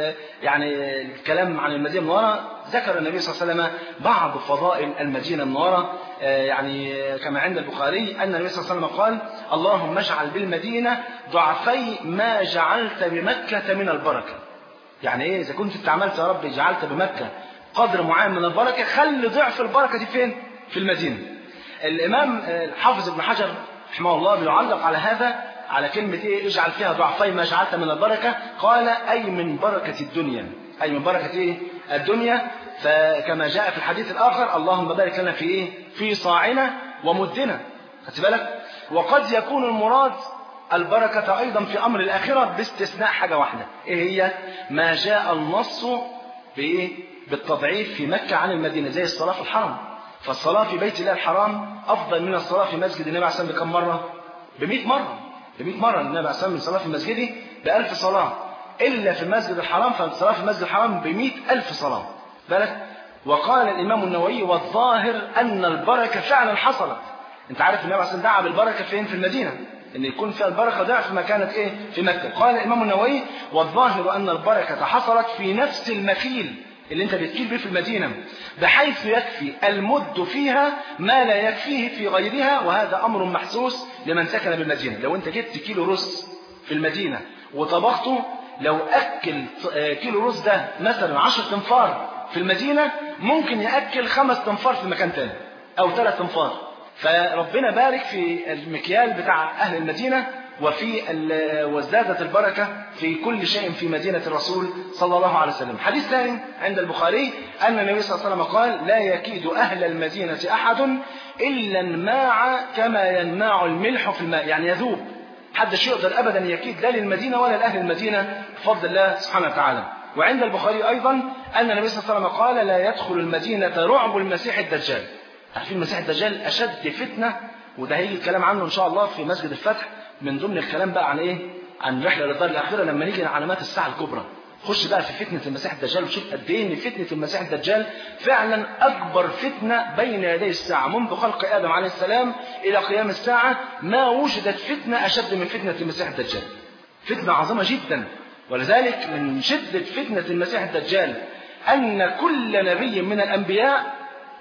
يعني الكلام عن المدينة المنورة ذكر النبي صلى الله عليه وسلم بعض فضائل المدينة المنورة يعني كما عند البخاري أن النبي صلى الله عليه وسلم قال اللهم اجعل بالمدينة ضعفي ما جعلت بمكة من البركة يعني ايه اذا كنت استعملت يا رب جعلت بمكة قدر معين من البركة خلي ضعف البركة دي فين في المدينة الامام الحافظ ابن حجر رحمه الله بيعلق على هذا على كلمة ايه اجعل فيها ضعفي ما جعلت من البركة قال اي من بركة الدنيا اي من بركة ايه الدنيا فكما جاء في الحديث الاخر اللهم بارك لنا في ايه في صاعنا ومدنا خدت بالك وقد يكون المراد البركة أيضا في أمر الآخرة باستثناء حاجة واحدة إيه هي ما جاء النص بإيه بالتضعيف في مكة عن المدينة زي الصلاة في الحرم فالصلاة في بيت الله الحرام أفضل من الصلاة في مسجد النبي عليه الصلاة والسلام بكم مرة ب 100 مرة ب 100 مرة النبي عليه الصلاة والسلام الصلاة في مسجده ب 1000 صلاة إلا في المسجد الحرام فالصلاة في المسجد الحرام ب 100000 صلاة بالك وقال الإمام النووي والظاهر أن البركة فعلا حصلت أنت عارف النبي عليه الصلاة والسلام دعا بالبركة فين في المدينة ان يكون فيها البركه ضعف ما كانت ايه في مكه قال الامام النووي والظاهر ان البركه حصلت في نفس المكيل اللي انت بتكيل به في المدينه بحيث يكفي المد فيها ما لا يكفيه في غيرها وهذا امر محسوس لمن سكن بالمدينه لو انت جبت كيلو رز في المدينه وطبخته لو اكل كيلو رز ده مثلا 10 تنفار في المدينه ممكن ياكل خمس تنفار في مكان تاني او ثلاث تنفار فربنا بارك في المكيال بتاع أهل المدينة وفي وازدادت البركة في كل شيء في مدينة الرسول صلى الله عليه وسلم حديث ثاني عند البخاري أن النبي صلى الله عليه وسلم قال لا يكيد أهل المدينة أحد إلا الناع كما يناع الملح في الماء يعني يذوب حدش يقدر أبدا يكيد لا للمدينة ولا لأهل المدينة بفضل الله سبحانه وتعالى وعند البخاري أيضا أن النبي صلى الله عليه وسلم قال لا يدخل المدينة رعب المسيح الدجال عارفين المسيح الدجال أشد فتنة وده هيجي الكلام عنه إن شاء الله في مسجد الفتح من ضمن الكلام بقى عن إيه؟ عن رحلة للدار الآخرة لما نيجي علامات الساعة الكبرى خش بقى في فتنة المسيح الدجال وشوف قد إيه إن فتنة المسيح الدجال فعلا أكبر فتنة بين يدي الساعة منذ خلق آدم عليه السلام إلى قيام الساعة ما وجدت فتنة أشد من فتنة المسيح الدجال فتنة عظيمة جدا ولذلك من شدة فتنة المسيح الدجال أن كل نبي من الأنبياء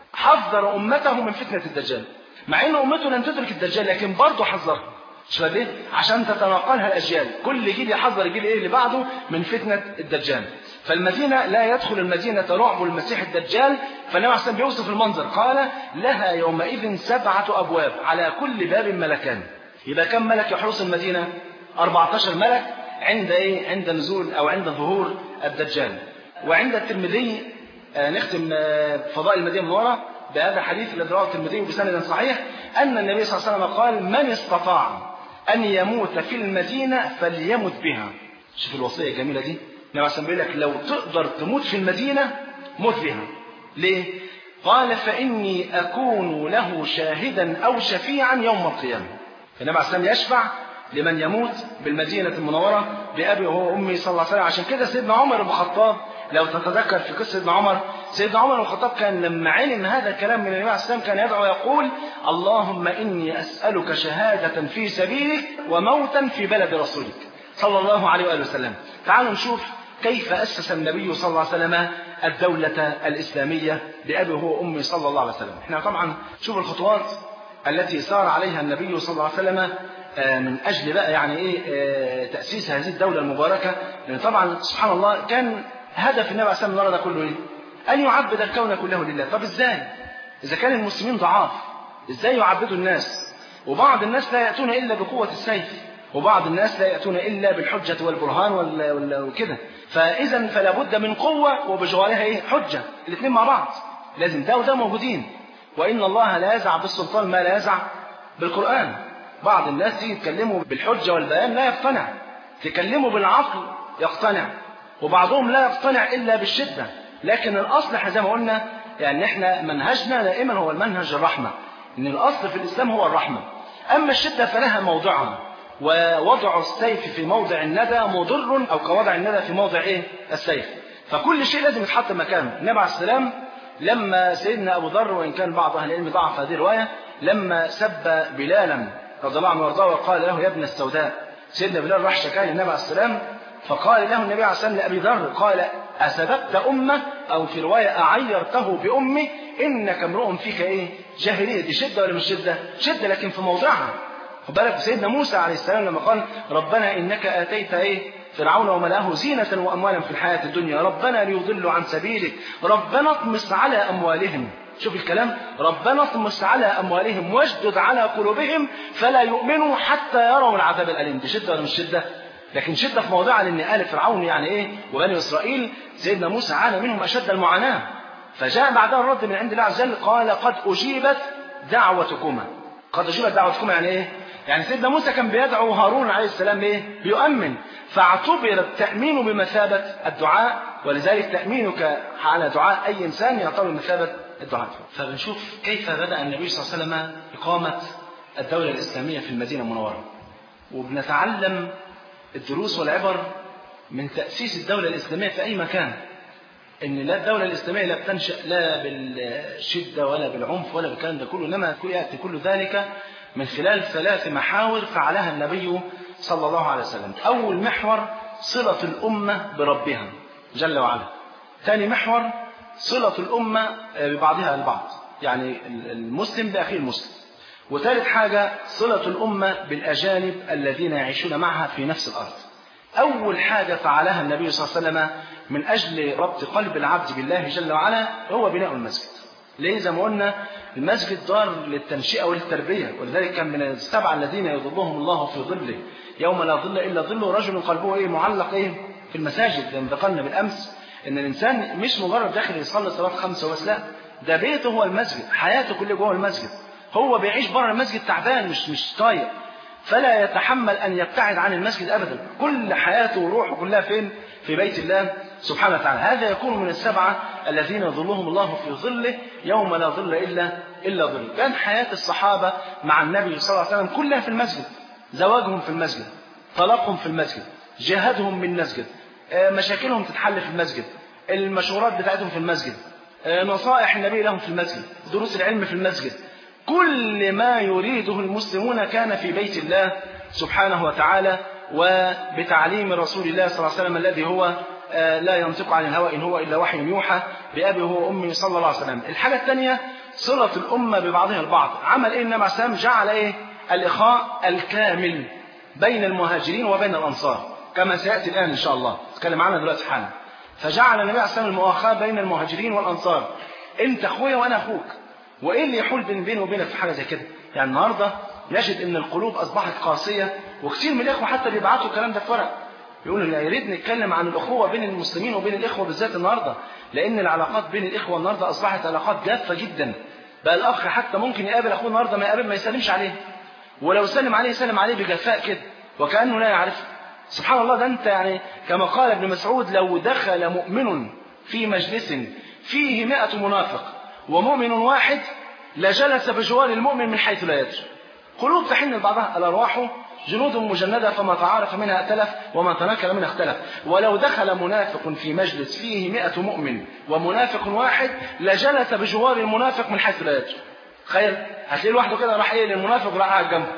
حذر أمته من فتنة الدجال مع أن أمته لن تدرك الدجال لكن برضه حذرها شو ليه؟ عشان تتناقلها الأجيال كل جيل يحذر الجيل إيه اللي بعده من فتنة الدجال فالمدينة لا يدخل المدينة رعب المسيح الدجال فالنبي عليه الصلاة بيوصف المنظر قال لها يومئذ سبعة أبواب على كل باب ملكان يبقى كم ملك يحرس المدينة 14 ملك عند إيه؟ عند نزول أو عند ظهور الدجال وعند الترمذي نختم فضائل المدينة المنورة بهذا الحديث الذي رواه الترمذي بسند صحيح أن النبي صلى الله عليه وسلم قال من استطاع أن يموت في المدينة فليمت بها شوف الوصية الجميلة دي النبي عليه بيقول لك لو تقدر تموت في المدينة موت بها ليه؟ قال فإني أكون له شاهدا أو شفيعا يوم القيامة النبي عليه الصلاة يشفع لمن يموت بالمدينة المنورة بأبي وهو أمي صلى الله عليه وسلم عشان كده سيدنا عمر بن الخطاب لو تتذكر في قصة سيدنا عمر سيدنا عمر بن الخطاب كان لما علم هذا الكلام من النبي عليه السلام كان يدعو يقول اللهم إني أسألك شهادة في سبيلك وموتا في بلد رسولك صلى الله عليه وآله وسلم تعالوا نشوف كيف أسس النبي صلى الله عليه وسلم الدولة الإسلامية بأبي هو أمي صلى الله عليه وسلم احنا طبعا شوف الخطوات التي سار عليها النبي صلى الله عليه وسلم من أجل بقى يعني إيه تأسيس هذه الدولة المباركة لأن طبعا سبحان الله كان هدف النبي عليه الصلاة والسلام ده كله إيه؟ أن يعبد الكون كله لله طب إزاي إذا كان المسلمين ضعاف إزاي يعبدوا الناس وبعض الناس لا يأتون إلا بقوة السيف وبعض الناس لا يأتون إلا بالحجة والبرهان وال- وال- وكده فإذا فلا بد من قوة وبجوارها إيه حجة الاثنين مع بعض لازم ده وده موجودين وإن الله لا يزع بالسلطان ما لا يزع بالقرآن بعض الناس يتكلموا بالحجة والبيان لا يقتنع تكلموا بالعقل يقتنع وبعضهم لا يقتنع إلا بالشدة لكن الأصل زي ما قلنا يعني احنا منهجنا دائما هو المنهج الرحمة إن الأصل في الإسلام هو الرحمة أما الشدة فلها موضعها ووضع السيف في موضع الندى مضر أو كوضع الندى في موضع إيه السيف فكل شيء لازم يتحط مكانه النبي عليه السلام لما سيدنا أبو ذر وإن كان بعض أهل العلم ضعف هذه الرواية لما سب بلالا رضي الله عنه وارضاه وقال له يا ابن السوداء سيدنا بلال راح شكاه للنبي عليه السلام فقال له النبي عليه السلام لأبي ذر قال أسببت أمة أو في رواية أعيرته بأمي إنك امرؤ فيك إيه جاهلية دي شدة ولا مش شدة شدة لكن في موضعها خد بالك سيدنا موسى عليه السلام لما قال ربنا إنك آتيت إيه فرعون وملأه زينة وأموالا في الحياة الدنيا ربنا ليضلوا عن سبيلك ربنا اطمس على أموالهم شوف الكلام ربنا اطمس على أموالهم واشدد على قلوبهم فلا يؤمنوا حتى يروا العذاب الأليم دي شدة ولا مش شدة لكن شدة في موضوعها لأن آل فرعون يعني إيه وبني إسرائيل سيدنا موسى عانى منهم أشد المعاناة فجاء بعدها الرد من عند الله عز وجل قال قد أجيبت دعوتكما قد أجيبت دعوتكما يعني إيه يعني سيدنا موسى كان بيدعو هارون عليه السلام إيه بيؤمن فاعتبر التأمين بمثابة الدعاء ولذلك تأمينك على دعاء أي إنسان يعتبر بمثابة الدعاء فبنشوف كيف بدأ النبي صلى الله عليه وسلم إقامة الدولة الإسلامية في المدينة المنورة وبنتعلم الدروس والعبر من تأسيس الدولة الإسلامية في أي مكان إن لا الدولة الإسلامية لا بتنشأ لا بالشدة ولا بالعنف ولا بالكلام ده كله إنما يأتي كل ذلك من خلال ثلاث محاور فعلها النبي صلى الله عليه وسلم أول محور صلة الأمة بربها جل وعلا ثاني محور صلة الأمة ببعضها البعض يعني المسلم بأخيه المسلم وثالث حاجة صلة الأمة بالأجانب الذين يعيشون معها في نفس الأرض أول حاجة فعلها النبي صلى الله عليه وسلم من أجل ربط قلب العبد بالله جل وعلا هو بناء المسجد ليه زي ما قلنا المسجد دار للتنشئة وللتربية ولذلك كان من السبعة الذين يظلهم الله في ظله يوم لا ظل إلا ظله رجل قلبه إيه معلق إيه في المساجد لأن ذكرنا بالأمس إن الإنسان مش مجرد داخل يصلي صلاة خمسة بس لا ده بيته هو المسجد حياته كلها جوه المسجد هو بيعيش بره المسجد تعبان مش مش طايق فلا يتحمل أن يبتعد عن المسجد أبدا كل حياته وروحه كلها فين في بيت الله سبحانه وتعالى هذا يكون من السبعة الذين يظلهم الله في ظله يوم لا ظل إلا إلا ظل كان حياة الصحابة مع النبي صلى الله عليه وسلم كلها في المسجد زواجهم في المسجد طلاقهم في المسجد جهادهم من المسجد مشاكلهم تتحل في المسجد المشورات بتاعتهم في المسجد نصائح النبي لهم في المسجد دروس العلم في المسجد كل ما يريده المسلمون كان في بيت الله سبحانه وتعالى وبتعليم رسول الله صلى الله عليه وسلم الذي هو لا ينطق عن الهوى إن هو إلا وحي يوحى بأبي هو أمي صلى الله عليه وسلم الحاجة الثانية صلة الأمة ببعضها البعض عمل إيه النبي عليه السلام جعل إيه الإخاء الكامل بين المهاجرين وبين الأنصار كما سيأتي الآن إن شاء الله نتكلم عنها دلوقتي حالا فجعل النبي عليه السلام المؤاخاة بين المهاجرين والأنصار أنت أخويا وأنا أخوك وإيه اللي يحول بين بيني وبينك في حاجة زي كده يعني النهاردة نجد أن القلوب أصبحت قاسية وكثير من الإخوة حتى بيبعتوا الكلام ده في ورق يقولوا يا ريت نتكلم عن الأخوة بين المسلمين وبين الإخوة بالذات النهاردة لأن العلاقات بين الإخوة النهاردة أصبحت علاقات جافة جدا بقى الأخ حتى ممكن يقابل أخوه النهاردة ما يقابل ما يسلمش عليه ولو سلم عليه يسلم عليه بجفاء كده وكأنه لا يعرفه سبحان الله ده أنت يعني كما قال ابن مسعود لو دخل مؤمن في مجلس فيه مئة منافق ومؤمن واحد لجلس بجوار المؤمن من حيث لا يدري قلوب تحن لبعضها الأرواح جنود مجندة فما تعارف منها ائتلف وما تنكر منها اختلف ولو دخل منافق في مجلس فيه مئة مؤمن ومنافق واحد لجلس بجوار المنافق من حيث لا يدري تخيل هتلاقيه لوحده كده راح ايه للمنافق راح قاعد جنبه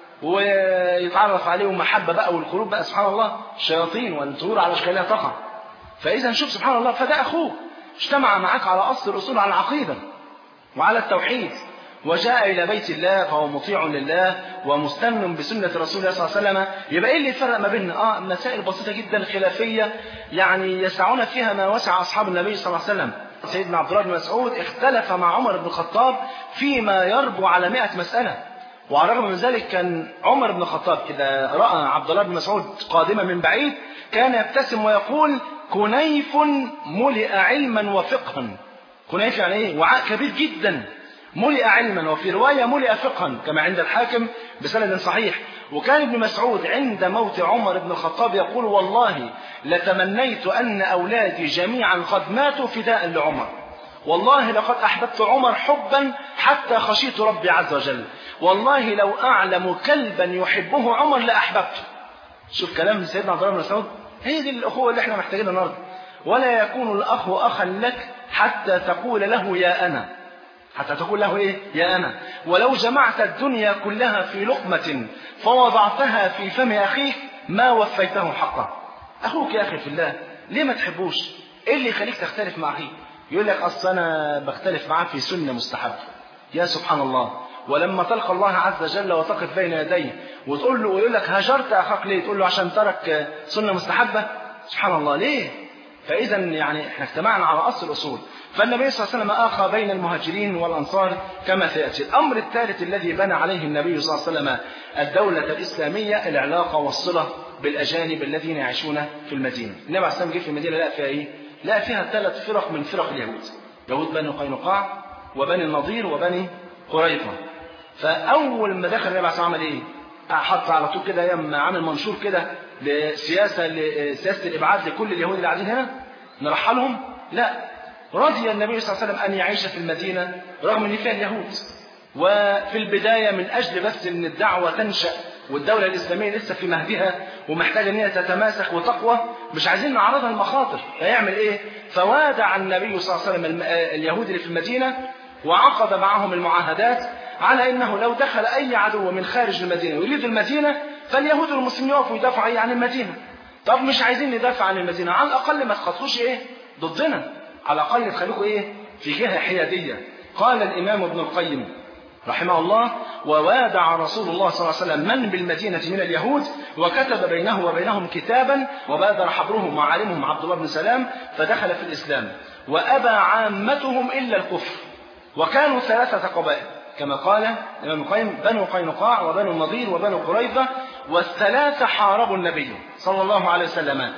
ويتعرف عليه محبة بقى والقلوب بقى سبحان الله الشياطين والطيور على اشكالها تقع فاذا شوف سبحان الله فده اخوك اجتمع معك على اصل الاصول على العقيده وعلى التوحيد وجاء إلى بيت الله فهو مطيع لله ومستن بسنة رسول الله صلى الله عليه وسلم يبقى إيه اللي يفرق ما بيننا آه مسائل بسيطة جدا خلافية يعني يسعون فيها ما وسع أصحاب النبي صلى الله عليه وسلم سيدنا عبد الله بن مسعود اختلف مع عمر بن الخطاب فيما يربو على مئة مسألة وعلى الرغم من ذلك كان عمر بن الخطاب إذا رأى عبد الله بن مسعود قادما من بعيد كان يبتسم ويقول كنيف ملئ علما وفقها كنيف يعني ايه وعاء كبير جدا ملئ علما وفي رواية ملئ فقها كما عند الحاكم بسند صحيح وكان ابن مسعود عند موت عمر بن الخطاب يقول والله لتمنيت أن أولادي جميعا قد ماتوا فداء لعمر والله لقد أحببت عمر حبا حتى خشيت ربي عز وجل والله لو أعلم كلبا يحبه عمر لأحببته شوف كلام سيدنا عبد الله بن مسعود هي دي الأخوة اللي احنا محتاجينها النهارده ولا يكون الأخ أخا لك حتى تقول له يا أنا حتى تقول له إيه يا أنا ولو جمعت الدنيا كلها في لقمة فوضعتها في فم أخيك ما وفيته حقه أخوك يا أخي في الله ليه ما تحبوش إيه اللي يخليك تختلف مع أخيك يقول لك أصل أنا بختلف معاه في سنة مستحبة يا سبحان الله ولما تلقى الله عز وجل وتقف بين يديه وتقول له ويقول لك هجرت أخاك ليه تقول له عشان ترك سنة مستحبة سبحان الله ليه فإذا يعني احنا اجتمعنا على أصل الأصول فالنبي صلى الله عليه وسلم آخى بين المهاجرين والأنصار كما سيأتي الأمر الثالث الذي بنى عليه النبي صلى الله عليه وسلم الدولة الإسلامية العلاقة والصلة بالأجانب الذين يعيشون في المدينة النبي عليه الصلاة جه في المدينة لا فيها إيه؟ لا فيها ثلاث فرق من فرق اليهود يهود بني قينقاع وبني النضير وبني قريظة فأول ما دخل النبي عليه الصلاة عمل إيه؟ حط على طول كده يم عامل منشور كده لسياسة لسياسة الإبعاد لكل اليهود اللي قاعدين هنا نرحلهم لا رضي النبي صلى الله عليه وسلم أن يعيش في المدينة رغم أن فيها اليهود وفي البداية من أجل بس أن الدعوة تنشأ والدولة الإسلامية لسه في مهدها ومحتاجة أن هي تتماسك وتقوى مش عايزين نعرضها للمخاطر فيعمل إيه؟ فوادع النبي صلى الله عليه وسلم اليهود اللي في المدينة وعقد معهم المعاهدات على أنه لو دخل أي عدو من خارج المدينة يريد المدينة فاليهود والمسلمين يقفوا يدافعوا عن المدينة طب مش عايزين ندافع عن المدينة على الأقل ما تخطوش إيه ضدنا على الأقل تخليكم إيه في جهة حيادية قال الإمام ابن القيم رحمه الله ووادع رسول الله صلى الله عليه وسلم من بالمدينة من اليهود وكتب بينه وبينهم كتابا وبادر حبرهم وعالمهم عبد الله بن سلام فدخل في الإسلام وأبى عامتهم إلا الكفر وكانوا ثلاثة قبائل كما قال الإمام القيم بنو قينقاع وبنو النضير وبنو قريظة والثلاثة حاربوا النبي صلى الله عليه وسلم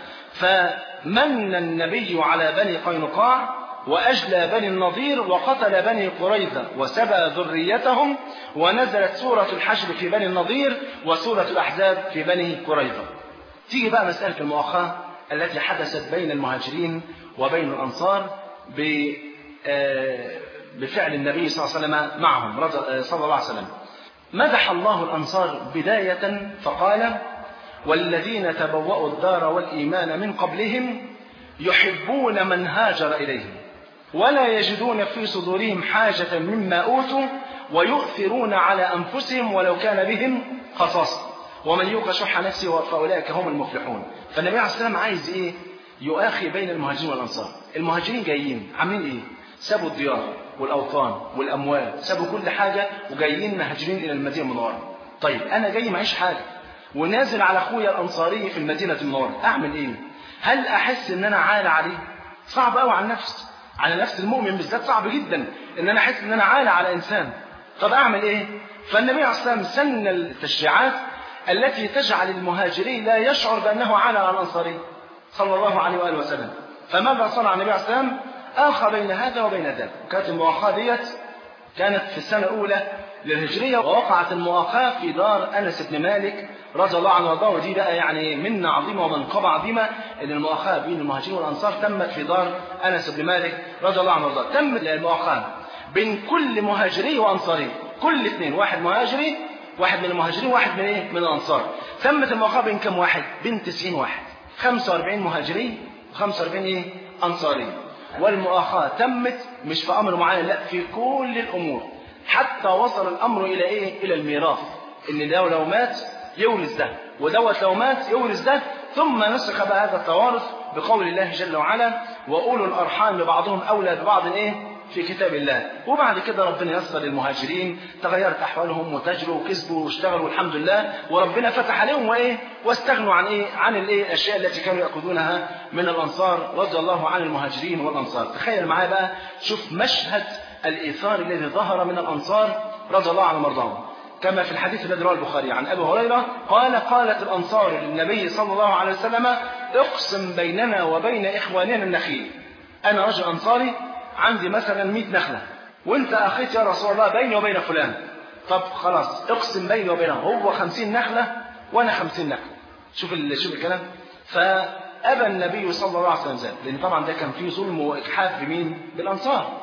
فمن النبي على بني قينقاع وأجلى بني النضير وقتل بني قريظة وسبى ذريتهم ونزلت سورة الحشر في بني النضير وسورة الأحزاب في بني قريظة تيجي بقى مسألة المؤاخاة التي حدثت بين المهاجرين وبين الأنصار ب بفعل النبي صلى الله عليه وسلم معهم صلى الله عليه وسلم مدح الله الأنصار بداية فقال والذين تبوأوا الدار والإيمان من قبلهم يحبون من هاجر إليهم ولا يجدون في صدورهم حاجة مما أوتوا ويؤثرون على أنفسهم ولو كان بهم خصاصة ومن يوق شح نفسه فأولئك هم المفلحون فالنبي عليه الصلاة والسلام عايز إيه يؤاخي بين المهاجرين والأنصار المهاجرين جايين عاملين إيه سابوا الديار والأوطان والأموال سابوا كل حاجة وجايين مهاجرين إلى المدينة المنورة طيب أنا جاي معيش حاجة ونازل على أخويا الأنصاري في المدينة المنورة أعمل إيه هل أحس إن أنا عال عليه صعب قوي على النفس على نفس المؤمن بالذات صعب جدا إن أنا أحس إن أنا عال على إنسان طب أعمل إيه فالنبي عليه الصلاة والسلام سن التشريعات التي تجعل المهاجري لا يشعر بأنه عال على الأنصاري صلى الله عليه وآله وسلم فماذا صنع النبي عليه الصلاة والسلام آخى بين هذا وبين ذاك وكانت المؤاخاة ديت كانت في السنة الأولى للهجرية ووقعت المؤاخاة في دار أنس بن مالك رضي الله عنه وارضاه ودي بقى يعني منة عظيمة ومنقبة عظيمة ان المؤاخاة بين المهاجرين والأنصار تمت في دار أنس بن مالك رضي الله عنه وارضاه تمت المؤاخاة بين كل مهاجري وأنصاري كل اثنين واحد مهاجري واحد من المهاجرين واحد من ايه من الأنصار تمت المؤاخاة بين كم واحد بين 90 واحد 45 مهاجري و45 ايه أنصاري والمؤاخاة تمت مش في أمر معين لا في كل الأمور حتى وصل الأمر إلى إيه؟ إلى الميراث إن ده لو مات يورث ده ودوت لو مات يورث ده ثم نسخ بقى هذا التوارث بقول الله جل وعلا وأولو الأرحام لبعضهم أولى ببعض إيه؟ في كتاب الله وبعد كده ربنا يسر للمهاجرين تغيرت أحوالهم وتجروا وكسبوا واشتغلوا الحمد لله وربنا فتح عليهم وإيه واستغنوا عن إيه عن الإيه الأشياء التي كانوا يأخذونها من الأنصار رضي الله عن المهاجرين والأنصار تخيل معايا بقى شوف مشهد الإيثار الذي ظهر من الأنصار رضي الله عنهم وارضاهم كما في الحديث الذي رواه البخاري عن أبي هريرة قال قالت الأنصار للنبي صلى الله عليه وسلم اقسم بيننا وبين إخواننا النخيل أنا رجل أنصاري عندي مثلا 100 نخلة وانت أخيت يا رسول الله بيني وبين فلان طب خلاص اقسم بيني وبينه هو 50 نخلة وأنا 50 نخلة شوف شوف الكلام فأبى النبي صلى الله عليه وسلم ذلك لأن طبعا ده كان فيه ظلم وإجحاف بمين؟ بالأنصار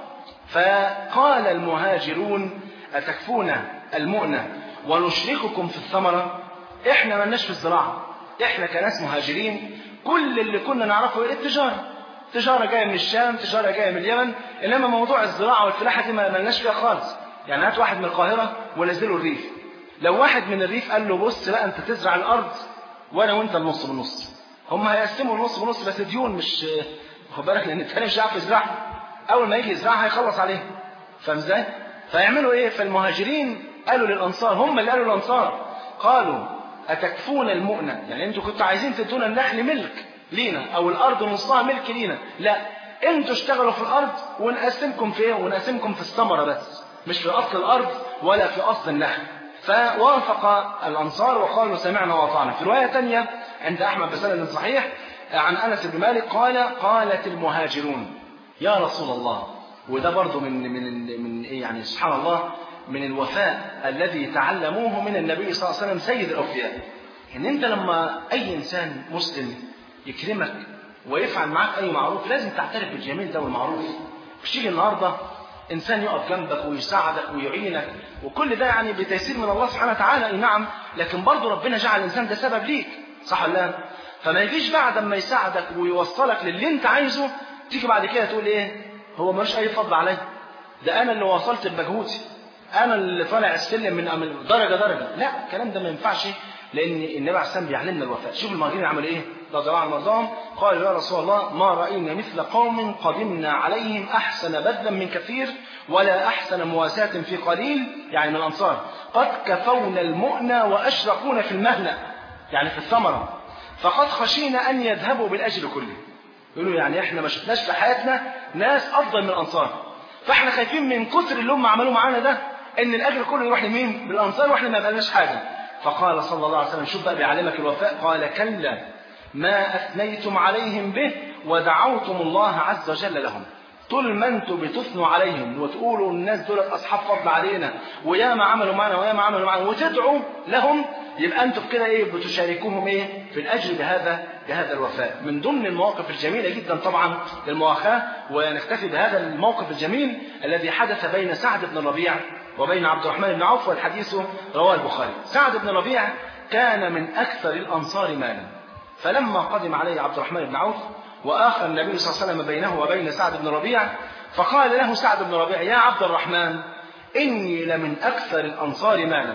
فقال المهاجرون أتكفون المؤنة ونشرككم في الثمرة احنا ملناش في الزراعة احنا كناس مهاجرين كل اللي كنا نعرفه ايه التجارة تجارة جاية من الشام تجارة جاية من اليمن إنما موضوع الزراعة والفلاحة دي ما ملناش فيها خالص يعني هات واحد من القاهرة ونزله الريف لو واحد من الريف قال له بص لا انت تزرع الارض وانا وانت النص بالنص هم هيقسموا النص بالنص بس ديون مش خد بالك لان الثاني مش عارف يزرعها اول ما يجي يزرعها هيخلص عليها فاهم ازاي؟ فيعملوا ايه؟ فالمهاجرين قالوا للانصار هم اللي قالوا للانصار قالوا اتكفون المؤنة يعني انتوا كنتوا عايزين تدونا النخل ملك لينا او الارض نصها ملك لينا لا انتوا اشتغلوا في الارض ونقسمكم في ايه؟ ونقسمكم في الثمره بس مش في اصل الارض ولا في اصل النخل فوافق الأنصار وقالوا سمعنا وأطعنا في رواية تانية عند أحمد بسند صحيح عن أنس بن مالك قال قالت المهاجرون يا رسول الله وده برضه من من من إيه يعني سبحان الله من الوفاء الذي تعلموه من النبي صلى الله عليه وسلم سيد الأوفياء إن أنت لما أي إنسان مسلم يكرمك ويفعل معك أي معروف لازم تعترف بالجميل ده والمعروف مش تيجي النهارده إنسان يقف جنبك ويساعدك ويعينك وكل ده يعني بتيسير من الله سبحانه وتعالى أي نعم لكن برضه ربنا جعل الإنسان ده سبب ليك صح ولا لا؟ فما يجيش بعد ما يساعدك ويوصلك للي أنت عايزه تيجي بعد كده تقول إيه؟ هو ملوش أي فضل عليا ده أنا اللي وصلت بمجهودي أنا اللي طالع السلم من درجة درجة لا الكلام ده ما ينفعش لأن النبي عليه السلام بيعلمنا الوفاء شوف المهاجرين عملوا إيه؟ رضي الله عن مرضاهم قالوا يا رسول الله ما رأينا مثل قوم قدمنا عليهم أحسن بذلا من كثير ولا أحسن مواساة في قليل يعني من الأنصار قد كفونا المؤنى وأشرقونا في المهنة يعني في الثمرة فقد خشينا أن يذهبوا بالأجر كله يقولوا يعني احنا ما شفناش في حياتنا ناس أفضل من الأنصار فاحنا خايفين من كثر اللي هم عملوه معانا ده ان الأجر كله يروح لمين؟ للأنصار واحنا ما بقناش حاجة فقال صلى الله عليه وسلم شوف بقى بيعلمك الوفاء قال كلا ما أثنيتم عليهم به ودعوتم الله عز وجل لهم طول ما انتوا بتثنوا عليهم وتقولوا الناس دول اصحاب فضل علينا ويا ما عملوا معنا ويا ما عملوا معنا وتدعوا لهم يبقى انتوا كده ايه بتشاركوهم ايه في الاجر بهذا بهذا الوفاء من ضمن المواقف الجميله جدا طبعا المواخاه ونكتفي بهذا الموقف الجميل الذي حدث بين سعد بن الربيع وبين عبد الرحمن بن عوف والحديث رواه البخاري سعد بن الربيع كان من اكثر الانصار مالا فلما قدم عليه عبد الرحمن بن عوف وآخى النبي صلى الله عليه وسلم بينه وبين سعد بن ربيع فقال له سعد بن ربيع يا عبد الرحمن إني لمن أكثر الأنصار مالا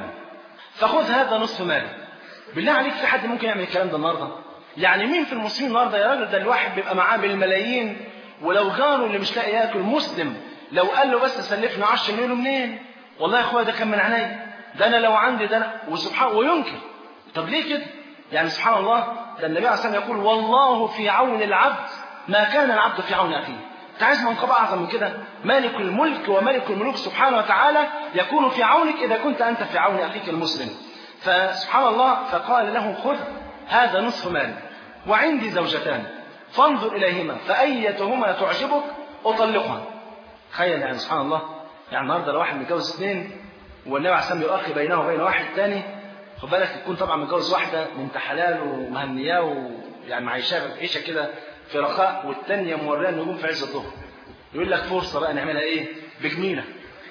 فخذ هذا نصف مالي بالله عليك في حد ممكن يعمل الكلام ده النهارده يعني مين في المسلمين النهارده يا راجل ده الواحد بيبقى معاه بالملايين ولو جاره اللي مش لاقي ياكل مسلم لو قال له بس سلفنا 10 مليون منين والله يا اخويا ده كان من عينيا ده انا لو عندي ده أنا وسبحان وينكر طب ليه كده يعني سبحان الله ده النبي عليه الصلاه والسلام يقول والله في عون العبد ما كان العبد في عون اخيه انت عايز منقبه اعظم من كده مالك الملك وملك الملوك سبحانه وتعالى يكون في عونك اذا كنت انت في عون اخيك المسلم فسبحان الله فقال له خذ هذا نصف مالي وعندي زوجتان فانظر اليهما فايتهما تعجبك اطلقها تخيل يعني سبحان الله يعني النهارده لو واحد متجوز اثنين والنبي عليه الصلاه والسلام يؤخي بينه وبين واحد ثاني خد بالك يكون طبعا متجوز واحده بنت حلال ومهنياه ويعني معيشاه عيشه كده في رخاء والثانيه موراه النجوم في عز الظهر يقول لك فرصه بقى نعملها ايه؟ بجميله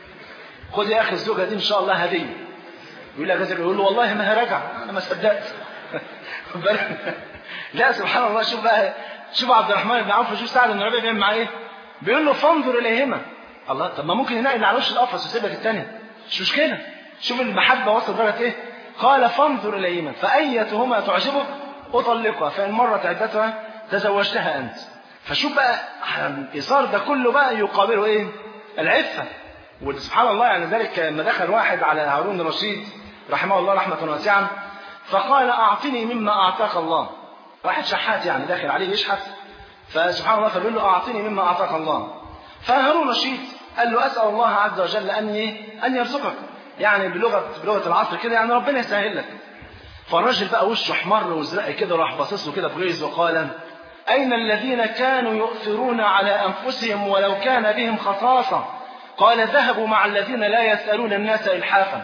خد يا اخي الزوجه دي ان شاء الله هديه يقول لك رجل يقول له والله ما هرجع انا ما صدقت خد بالك لا سبحان الله شوف بقى شوف عبد الرحمن بن عوف شوف سعد بن ربيع بيعمل معاه ايه؟ بيقول له فانظر اليهما الله طب ما ممكن ينقل على وش القفص ويسيب لك الثانيه مش مشكله شوف المحبه وصل درجه ايه؟ قال فانظر اليهما فايتهما تعجبك اطلقها فان مرت عدتها تزوجتها انت فشوف بقى الايثار ده كله بقى يقابله ايه؟ العفه وسبحان الله يعني ذلك لما دخل واحد على هارون الرشيد رحمه الله رحمه واسعه فقال اعطني مما اعطاك الله واحد شحات يعني داخل عليه يشحت فسبحان الله فبيقول له اعطني مما اعطاك الله فهارون الرشيد قال له اسال الله عز وجل ان ان يرزقك يعني بلغه بلغه العصر كده يعني ربنا يسهل لك فالراجل بقى وشه احمر وزرق كده راح باصص له كده بغيظ وقال أين الذين كانوا يؤثرون على أنفسهم ولو كان بهم خصاصة قال ذهبوا مع الذين لا يسألون الناس إلحافا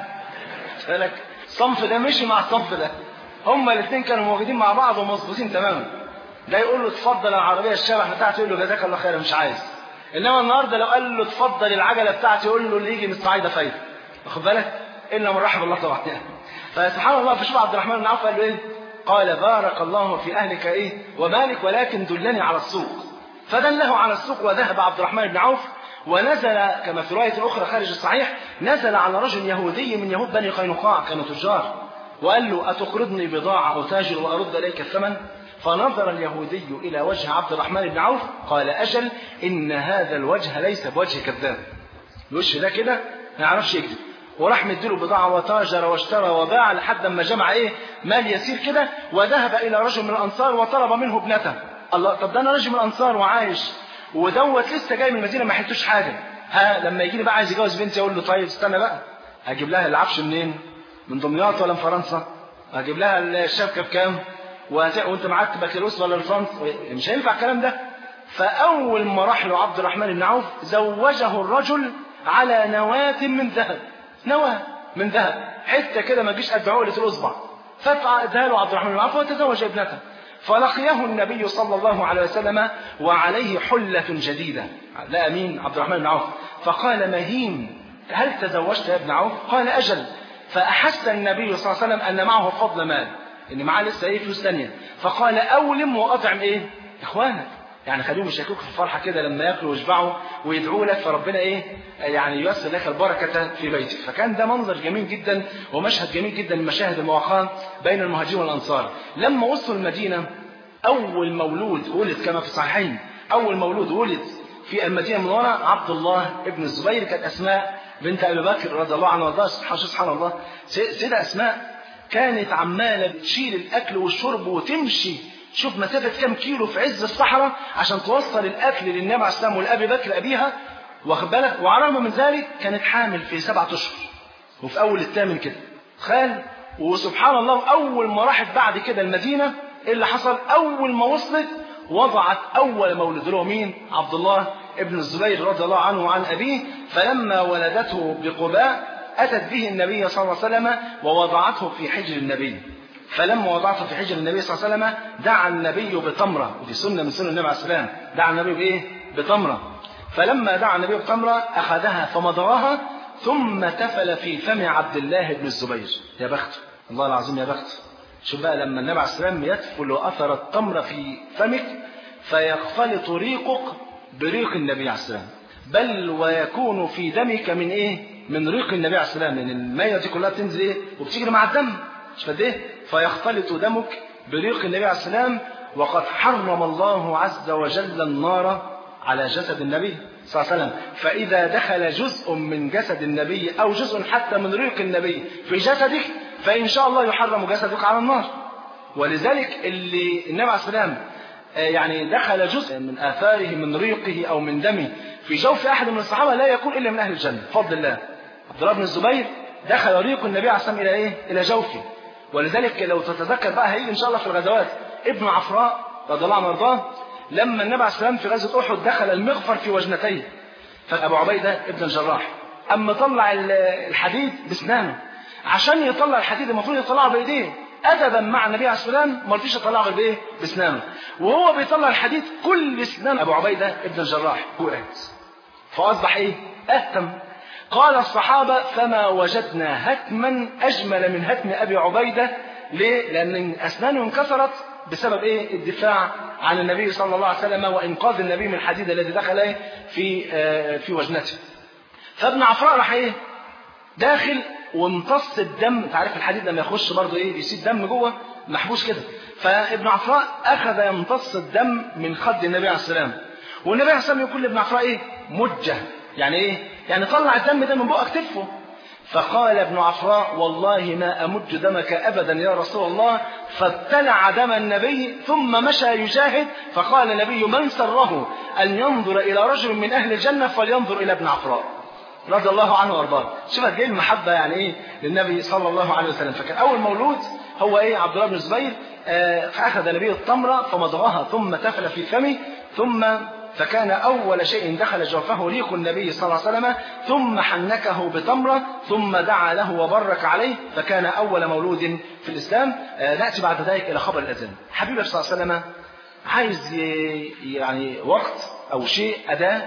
لك الصنف ده مشي مع الصنف ده هما الاثنين كانوا موجودين مع بعض ومظبوطين تماما ده يقول له اتفضل العربية الشبح بتاعتي يقول له جزاك الله خير مش عايز انما النهارده لو قال له اتفضل العجله بتاعتي يقول له اللي يجي من الصعيده فايده واخد بالك الا من رحم الله طبعا يعني فسبحان الله فشوف عبد الرحمن بن عوف قال له ايه قال بارك الله في اهلك ايه ومالك ولكن دلني على السوق فدله على السوق وذهب عبد الرحمن بن عوف ونزل كما في روايه اخرى خارج الصحيح نزل على رجل يهودي من يهود بني قينقاع كانوا تجار وقال له اتقرضني بضاعه اتاجر وارد اليك الثمن فنظر اليهودي إلى وجه عبد الرحمن بن عوف قال أجل إن هذا الوجه ليس بوجه كذاب الوش ده كده ما يعرفش يكذب وراح مديله بضاعة وتاجر واشترى وباع لحد ما جمع ايه مال يسير كده وذهب إلى رجل من الأنصار وطلب منه ابنته الله طب ده أنا رجل من الأنصار وعايش ودوت لسه جاي من المدينة ما حلتوش حاجة ها لما يجي لي بقى عايز يجوز بنتي أقول له طيب استنى بقى هجيب لها العفش منين من دمياط ولا من فرنسا هجيب لها الشبكة بكام وانت معاك بكالوريوس ولا الفرنس مش هينفع الكلام ده فاول ما راح له عبد الرحمن بن عوف زوجه الرجل على نواة من ذهب نواة من ذهب حته كده ما تجيش قد عقله الاصبع فادها له عبد الرحمن بن عوف وتزوج ابنته فلقيه النبي صلى الله عليه وسلم وعليه حلة جديدة لا أمين عبد الرحمن بن عوف فقال مهين هل تزوجت يا ابن عوف قال أجل فأحس النبي صلى الله عليه وسلم أن معه فضل مال ان معاه لسه ايه فلوس ثانيه فقال اولم واطعم ايه اخوانك يعني خليهم يشاركوك في الفرحه كده لما ياكلوا ويشبعوا ويدعوا لك فربنا ايه يعني ييسر لك البركه في بيتك فكان ده منظر جميل جدا ومشهد جميل جدا من مشاهد المواقعه بين المهاجرين والانصار لما وصلوا المدينه اول مولود ولد كما في الصحيحين اول مولود ولد في المدينه المنوره عبد الله ابن الزبير كانت اسماء بنت ابي بكر رضي الله عنها وارضاها سبحان الله سيده اسماء كانت عمالة بتشيل الأكل والشرب وتمشي شوف مسافة كام كيلو في عز الصحراء عشان توصل الأكل للنبي عليه السلام والأبي بكر أبيها واخد بالك وعلى الرغم من ذلك كانت حامل في سبعة أشهر وفي أول الثامن كده تخيل وسبحان الله أول ما راحت بعد كده المدينة إيه اللي حصل أول ما وصلت وضعت أول مولد اللي هو مين عبد الله ابن الزبير رضي الله عنه وعن أبيه فلما ولدته بقباء أتت به النبي صلى الله عليه وسلم ووضعته في حجر النبي فلما وضعته في حجر النبي صلى الله عليه وسلم دعا النبي بتمرة ودي سنة من سنة النبي عليه السلام دعا النبي بإيه؟ بتمرة فلما دعا النبي بتمرة أخذها فمضغها ثم تفل في فم عبد الله بن الزبير يا بخت الله العظيم يا بخت شوف بقى لما النبي عليه السلام يدفل أثر التمر في فمك فيختلط ريقك بريق النبي عليه السلام بل ويكون في دمك من ايه من ريق النبي عليه السلام لان الميه دي كلها بتنزل ايه وبتجري مع الدم مش قد ايه فيختلط دمك بريق النبي عليه السلام وقد حرم الله عز وجل النار على جسد النبي صلى الله عليه وسلم فإذا دخل جزء من جسد النبي أو جزء حتى من ريق النبي في جسدك فإن شاء الله يحرم جسدك على النار ولذلك اللي النبي عليه السلام يعني دخل جزء من آثاره من ريقه أو من دمه في جوف أحد من الصحابة لا يكون إلا من أهل الجنة بفضل الله عبد الله بن الزبير دخل ريق النبي عليه السلام إلى إيه؟ إلى جوفه ولذلك لو تتذكر بقى هيجي إن شاء الله في الغزوات ابن عفراء رضي الله عنه وارضاه لما النبي عليه السلام في غزوة أحد دخل المغفر في وجنتيه فأبو عبيدة ابن الجراح أما طلع الحديد بسنانه عشان يطلع الحديد المفروض يطلعه بإيديه أدبا مع النبي عليه الصلاة والسلام ما رضيش يطلعه غير بإيه؟ بسنانه وهو بيطلع الحديد كل سنان أبو عبيدة ابن الجراح وقعت فأصبح إيه؟ أهتم قال الصحابة فما وجدنا هتما أجمل من هتم أبي عبيدة ليه؟ لأن أسنانه انكسرت بسبب إيه؟ الدفاع عن النبي صلى الله عليه وسلم وإنقاذ النبي من الحديد الذي دخل إيه؟ في آه في وجنته. فابن عفراء راح إيه؟ داخل وامتص الدم انت عارف الحديد لما يخش برضه ايه بيسيب دم جوه محبوس كده فابن عفراء اخذ يمتص الدم من خد النبي عليه السلام والنبي عليه السلام يقول لابن عفراء ايه مجه يعني ايه يعني طلع الدم ده من بقك تفه فقال ابن عفراء والله ما أمج دمك أبدا يا رسول الله فابتلع دم النبي ثم مشى يجاهد فقال النبي من سره أن ينظر إلى رجل من أهل الجنة فلينظر إلى ابن عفراء رضي الله عنه وارضاه شوف قد ايه المحبه يعني ايه للنبي صلى الله عليه وسلم فكان اول مولود هو ايه عبد الله بن الزبير آه فاخذ نبي التمره فمضغها ثم تفل في فمه ثم فكان أول شيء دخل جوفه ريق النبي صلى الله عليه وسلم ثم حنكه بتمرة ثم دعا له وبرك عليه فكان أول مولود في الإسلام آه نأتي بعد ذلك إلى خبر الأذان حبيبي صلى الله عليه وسلم عايز يعني وقت أو شيء أداة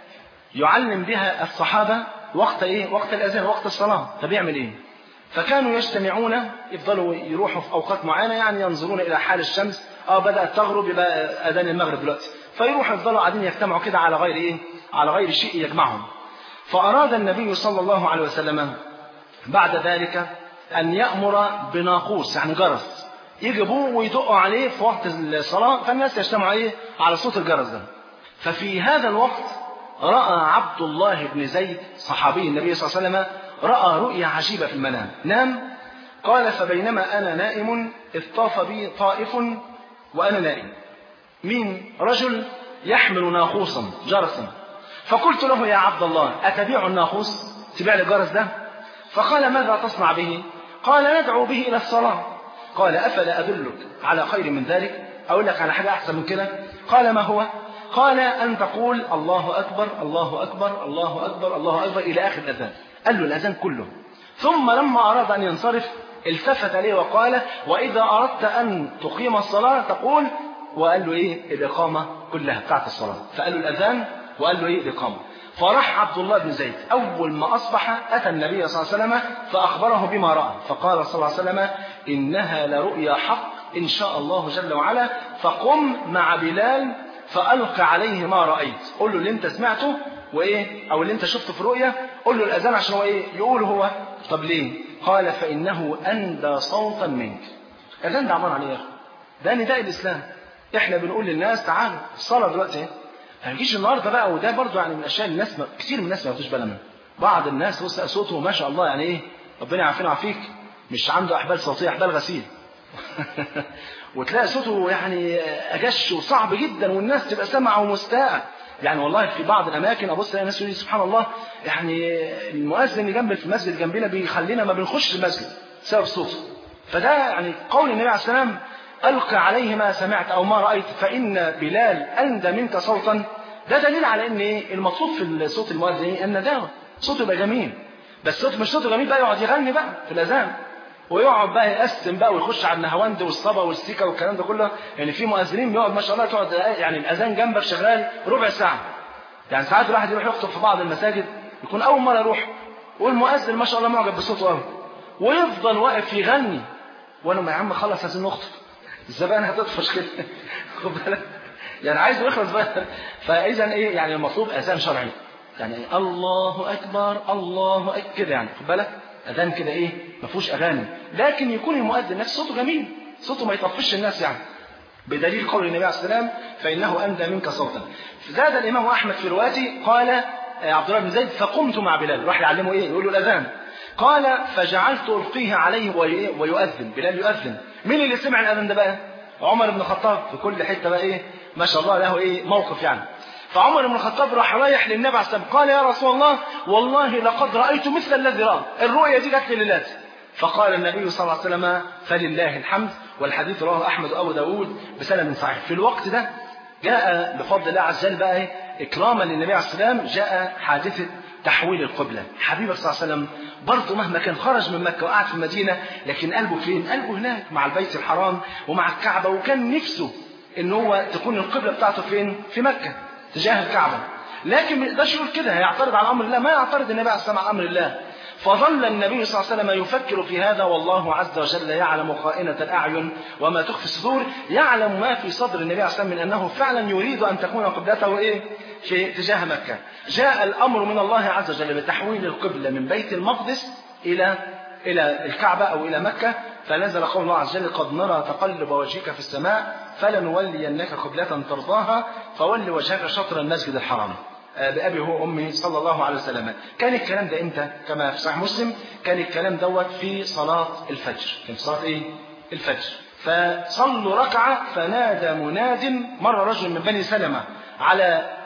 يعلم بها الصحابة وقت إيه؟ وقت الأذان وقت الصلاة طب يعمل إيه؟ فكانوا يجتمعون يفضلوا يروحوا في أوقات معينة يعني ينظرون إلى حال الشمس اه بدأت تغرب يبقى أذان المغرب دلوقتي فيروحوا يفضلوا قاعدين يجتمعوا كده على غير إيه؟ على غير شيء يجمعهم فأراد النبي صلى الله عليه وسلم بعد ذلك أن يأمر بناقوس يعني جرس يجيبوه ويدقوا عليه في وقت الصلاة فالناس يجتمعوا عليه على صوت الجرس ده ففي هذا الوقت رأى عبد الله بن زيد صحابي النبي صلى الله عليه وسلم رأى رؤيا عجيبة في المنام نام قال فبينما أنا نائم اذ طاف بي طائف وأنا نائم مين رجل يحمل ناقوسا جرسا فقلت له يا عبد الله أتبيع الناقوس تبيع لي الجرس ده فقال ماذا تصنع به قال ندعو به إلى الصلاة قال أفلا أدلك على خير من ذلك أقول لك على حاجة أحسن من كده قال ما هو قال أن تقول الله أكبر الله أكبر الله أكبر الله أكبر إلى آخر الأذان قال له الأذان كله ثم لما أراد أن ينصرف التفت لي وقال وإذا أردت أن تقيم الصلاة تقول وقال له إيه الإقامة كلها بتاعت الصلاة فقال له الأذان وقال له إيه الإقامة فراح عبد الله بن زيد أول ما أصبح أتى النبي صلى الله عليه وسلم فأخبره بما رأى فقال صلى الله عليه وسلم إنها لرؤيا حق إن شاء الله جل وعلا فقم مع بلال فألق عليه ما رأيت قل له اللي انت سمعته وإيه أو اللي انت شفته في رؤيا قل له الأذان عشان هو إيه يقول هو طب ليه قال فإنه أندى صوتا منك الأذان ده عبارة عن إيه ده نداء الإسلام إحنا بنقول للناس تعالوا الصلاة دلوقتي إيه ما يجيش النهارده بقى وده برضو يعني من الاشياء الناس ما كتير من الناس ما ياخدوش بالها منها بعض الناس بص صوته ما شاء الله يعني ايه ربنا يعافينا ويعافيك مش عنده احبال صوتيه احبال غسيل وتلاقي صوته يعني اجش وصعب جدا والناس تبقى سامعه ومستاءه يعني والله في بعض الاماكن ابص الاقي ناس يقول سبحان الله يعني المؤذن اللي جنب في المسجد جنبنا بيخلينا ما بنخش المسجد بسبب صوته فده يعني قول النبي عليه السلام ألقى عليه ما سمعت أو ما رأيت فإن بلال أندى منك صوتا ده دليل على أن إيه المطلوب في صوت المؤذن إيه النداوة صوته يبقى جميل بس صوت مش صوته جميل بقى يقعد يغني بقى في الأذان ويقعد بقى يقسم بقى ويخش على النهواند والصبا والسيكا والكلام ده كله يعني في مؤذنين بيقعد ما شاء الله تقعد يعني الأذان جنبك شغال ربع ساعة يعني ساعات الواحد يروح يخطب في بعض المساجد يكون أول مرة يروح والمؤذن ما شاء الله معجب بصوته قوي ويفضل واقف يغني وانا يا عم خلص عايزين نخطب الزبائن هتطفش كده خد بالك يعني عايز يخلص بقى فاذا ايه يعني المطلوب اذان شرعي يعني الله اكبر الله اكبر كده يعني خد بالك اذان كده ايه ما فيهوش اغاني لكن يكون المؤذن نفسه صوته جميل صوته ما يطفش الناس يعني بدليل قول النبي عليه السلام فانه اندى منك صوتا زاد الامام احمد في روايته قال عبد الله بن زيد فقمت مع بلال راح يعلمه ايه يقول له الاذان قال فجعلت القيه عليه ويؤذن بلال يؤذن مين اللي سمع الاذان ده بقى عمر بن الخطاب في كل حته بقى ايه ما شاء الله له ايه موقف يعني فعمر بن الخطاب راح رايح للنبي عليه السلام قال يا رسول الله والله لقد رايت مثل الذي راى الرؤيا دي جت لي ليلات فقال النبي صلى الله عليه وسلم فلله الحمد والحديث رواه احمد وابو داود بسند صحيح في الوقت ده جاء بفضل الله عز وجل بقى ايه اكراما للنبي عليه السلام جاء حادثه تحويل القبلة حبيبك صلى الله عليه وسلم برضه مهما كان خرج من مكة وقعد في المدينة لكن قلبه فين قلبه هناك مع البيت الحرام ومع الكعبة وكان نفسه ان هو تكون القبلة بتاعته فين في مكة تجاه الكعبة لكن ما يقدرش يقول كده هيعترض على امر الله ما يعترض النبي عليه السلام على امر الله فظل النبي صلى الله عليه وسلم يفكر في هذا والله عز وجل يعلم خائنة الأعين وما تخفي الصدور يعلم ما في صدر النبي عليه الصلاة والسلام من أنه فعلا يريد أن تكون قبلته إيه في تجاه مكة جاء الأمر من الله عز وجل بتحويل القبلة من بيت المقدس إلى إلى الكعبة أو إلى مكة فنزل قول الله عز وجل قد نرى تقلب وجهك في السماء فلنولينك قبلة ترضاها فول وجهك شطر المسجد الحرام بأبي هو أمي صلى الله عليه وسلم كان الكلام ده إمتى كما في صحيح مسلم كان الكلام دوت في صلاة الفجر كان في صلاة إيه الفجر فصلوا ركعة فنادى مناد مر رجل من بني سلمة على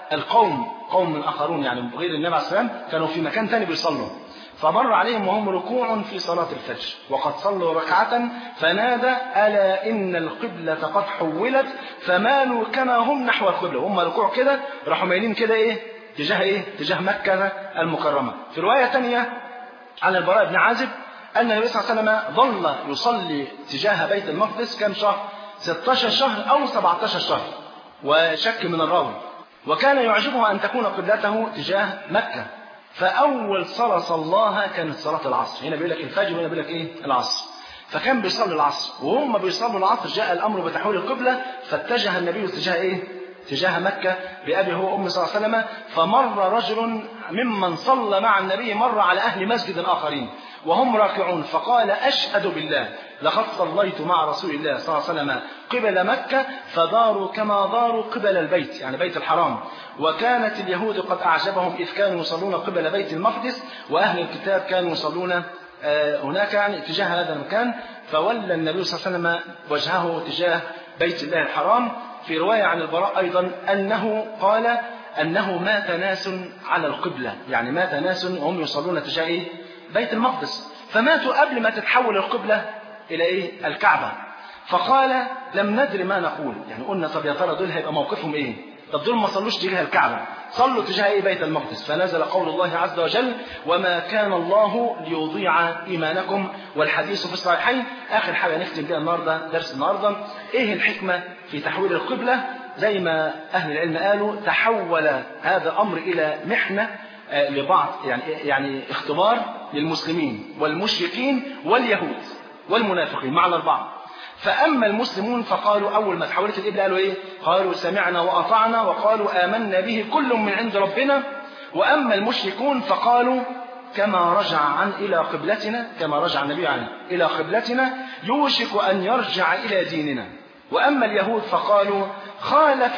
القوم قوم آخرون يعني غير النبي عليه السلام كانوا في مكان تاني بيصلوا فمر عليهم وهم ركوع في صلاة الفجر وقد صلوا ركعة فنادى ألا إن القبلة قد حولت فمالوا كما هم نحو القبلة وهم ركوع كده راحوا مايلين كده إيه تجاه إيه تجاه مكة المكرمة في رواية ثانية عن البراء بن عازب أن النبي صلى الله عليه وسلم ظل يصلي تجاه بيت المقدس كم شهر 16 شهر أو 17 شهر وشك من الراوي وكان يعجبه أن تكون قبلته تجاه مكة فأول صلاة صلاها كانت صلاة العصر هنا بيقول لك الفجر وهنا بيقول لك إيه العصر فكان بيصلي العصر وهم بيصلوا العصر جاء الأمر بتحويل القبلة فاتجه النبي تجاه إيه تجاه مكة بأبي هو أم صلى الله عليه وسلم فمر رجل ممن صلى مع النبي مر على أهل مسجد آخرين وهم راكعون فقال أشهد بالله لقد صليت مع رسول الله صلى الله عليه وسلم قبل مكة فداروا كما داروا قبل البيت يعني بيت الحرام وكانت اليهود قد أعجبهم إذ كانوا يصلون قبل بيت المقدس وأهل الكتاب كانوا يصلون هناك يعني تجاه هذا المكان فولى النبي صلى الله عليه وسلم وجهه تجاه بيت الله الحرام في رواية عن البراء أيضا أنه قال أنه مات ناس على القبلة يعني مات ناس وهم يصلون تجاه إيه؟ بيت المقدس فماتوا قبل ما تتحول القبلة إلى إيه؟ الكعبة فقال لم ندر ما نقول يعني قلنا طب يا ترى دول هيبقى موقفهم إيه طب دول ما صلوش تجاه الكعبة صلوا تجاه إيه بيت المقدس فنزل قول الله عز وجل وما كان الله ليضيع إيمانكم والحديث في الصحيحين آخر حاجة نختم بها النهاردة درس النهاردة إيه الحكمة في تحويل القبلة زي ما أهل العلم قالوا تحول هذا أمر إلى محنة لبعض يعني يعني اختبار للمسلمين والمشركين واليهود والمنافقين مع الأربعة فأما المسلمون فقالوا أول ما تحولت الإبل قالوا إيه قالوا سمعنا وأطعنا وقالوا آمنا به كل من عند ربنا وأما المشركون فقالوا كما رجع عن إلى قبلتنا كما رجع النبي عنه إلى قبلتنا يوشك أن يرجع إلى ديننا وأما اليهود فقالوا خالف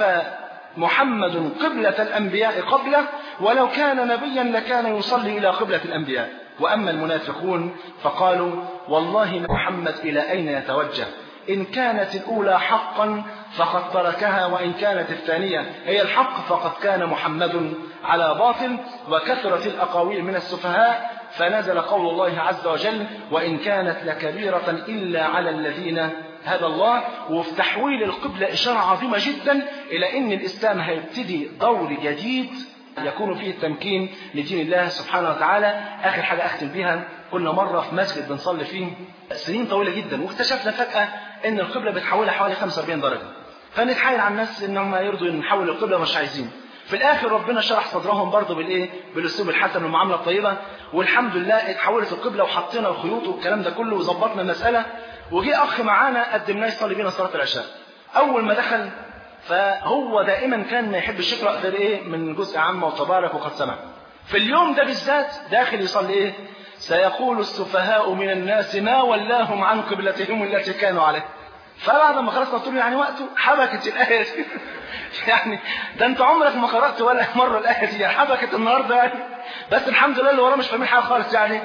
محمد قبلة الأنبياء قبله ولو كان نبيا لكان يصلي إلى قبلة الأنبياء وأما المنافقون فقالوا والله محمد إلى أين يتوجه إن كانت الأولى حقا فقد تركها وإن كانت الثانية هي الحق فقد كان محمد على باطل وكثرت الأقاويل من السفهاء فنزل قول الله عز وجل وإن كانت لكبيرة إلا على الذين هدى الله وفي تحويل القبلة إشارة عظيمة جدا إلى أن الإسلام هيبتدي دور جديد يكون فيه التمكين لدين الله سبحانه وتعالى آخر حاجة أختم بها كنا مرة في مسجد بنصلي فيه سنين طويلة جدا واكتشفنا فجأة أن القبلة بتحولها حوالي 45 درجة فنتحايل على الناس ان هم يرضوا نحول القبلة مش عايزين في الاخر ربنا شرح صدرهم برضه بالايه بالاسلوب الحسن والمعامله الطيبه والحمد لله اتحولت القبله وحطينا الخيوط والكلام ده كله وظبطنا المساله وجي اخ معانا قدمناه يصلي بينا صلاه العشاء اول ما دخل فهو دائما كان ما يحبش يقرا غير ايه من جزء عامه وتبارك وقد سمع في اليوم ده بالذات داخل يصلي ايه سيقول السفهاء من الناس ما ولاهم عن قبلتهم التي كانوا عليها فبعد ما خلصنا قلت له يعني وقته حبكت الآية دي يعني ده انت عمرك ما قرأت ولا مرة الآية دي يعني حبكت النهاردة يعني بس الحمد لله اللي وراه مش فاهمين حاجة خالص يعني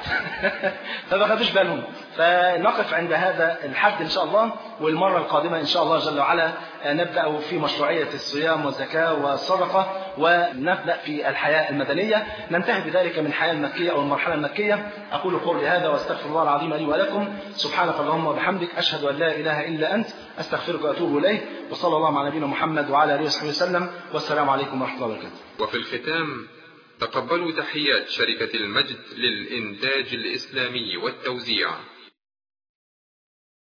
فما خدوش بالهم فنقف عند هذا الحد إن شاء الله والمرة القادمة إن شاء الله جل وعلا نبدأ في مشروعية الصيام والزكاة والصدقة ونبدأ في الحياة المدنية ننتهي بذلك من الحياة المكية أو المرحلة المكية أقول قولي هذا واستغفر الله العظيم لي ولكم سبحانك اللهم وبحمدك أشهد أن لا إله إلا أنت أستغفرك وأتوب إليه وصلى الله على نبينا محمد وعلى آله وصحبه وسلم والسلام عليكم ورحمة الله وبركاته وفي الختام تقبلوا تحيات شركة المجد للإنتاج الإسلامي والتوزيع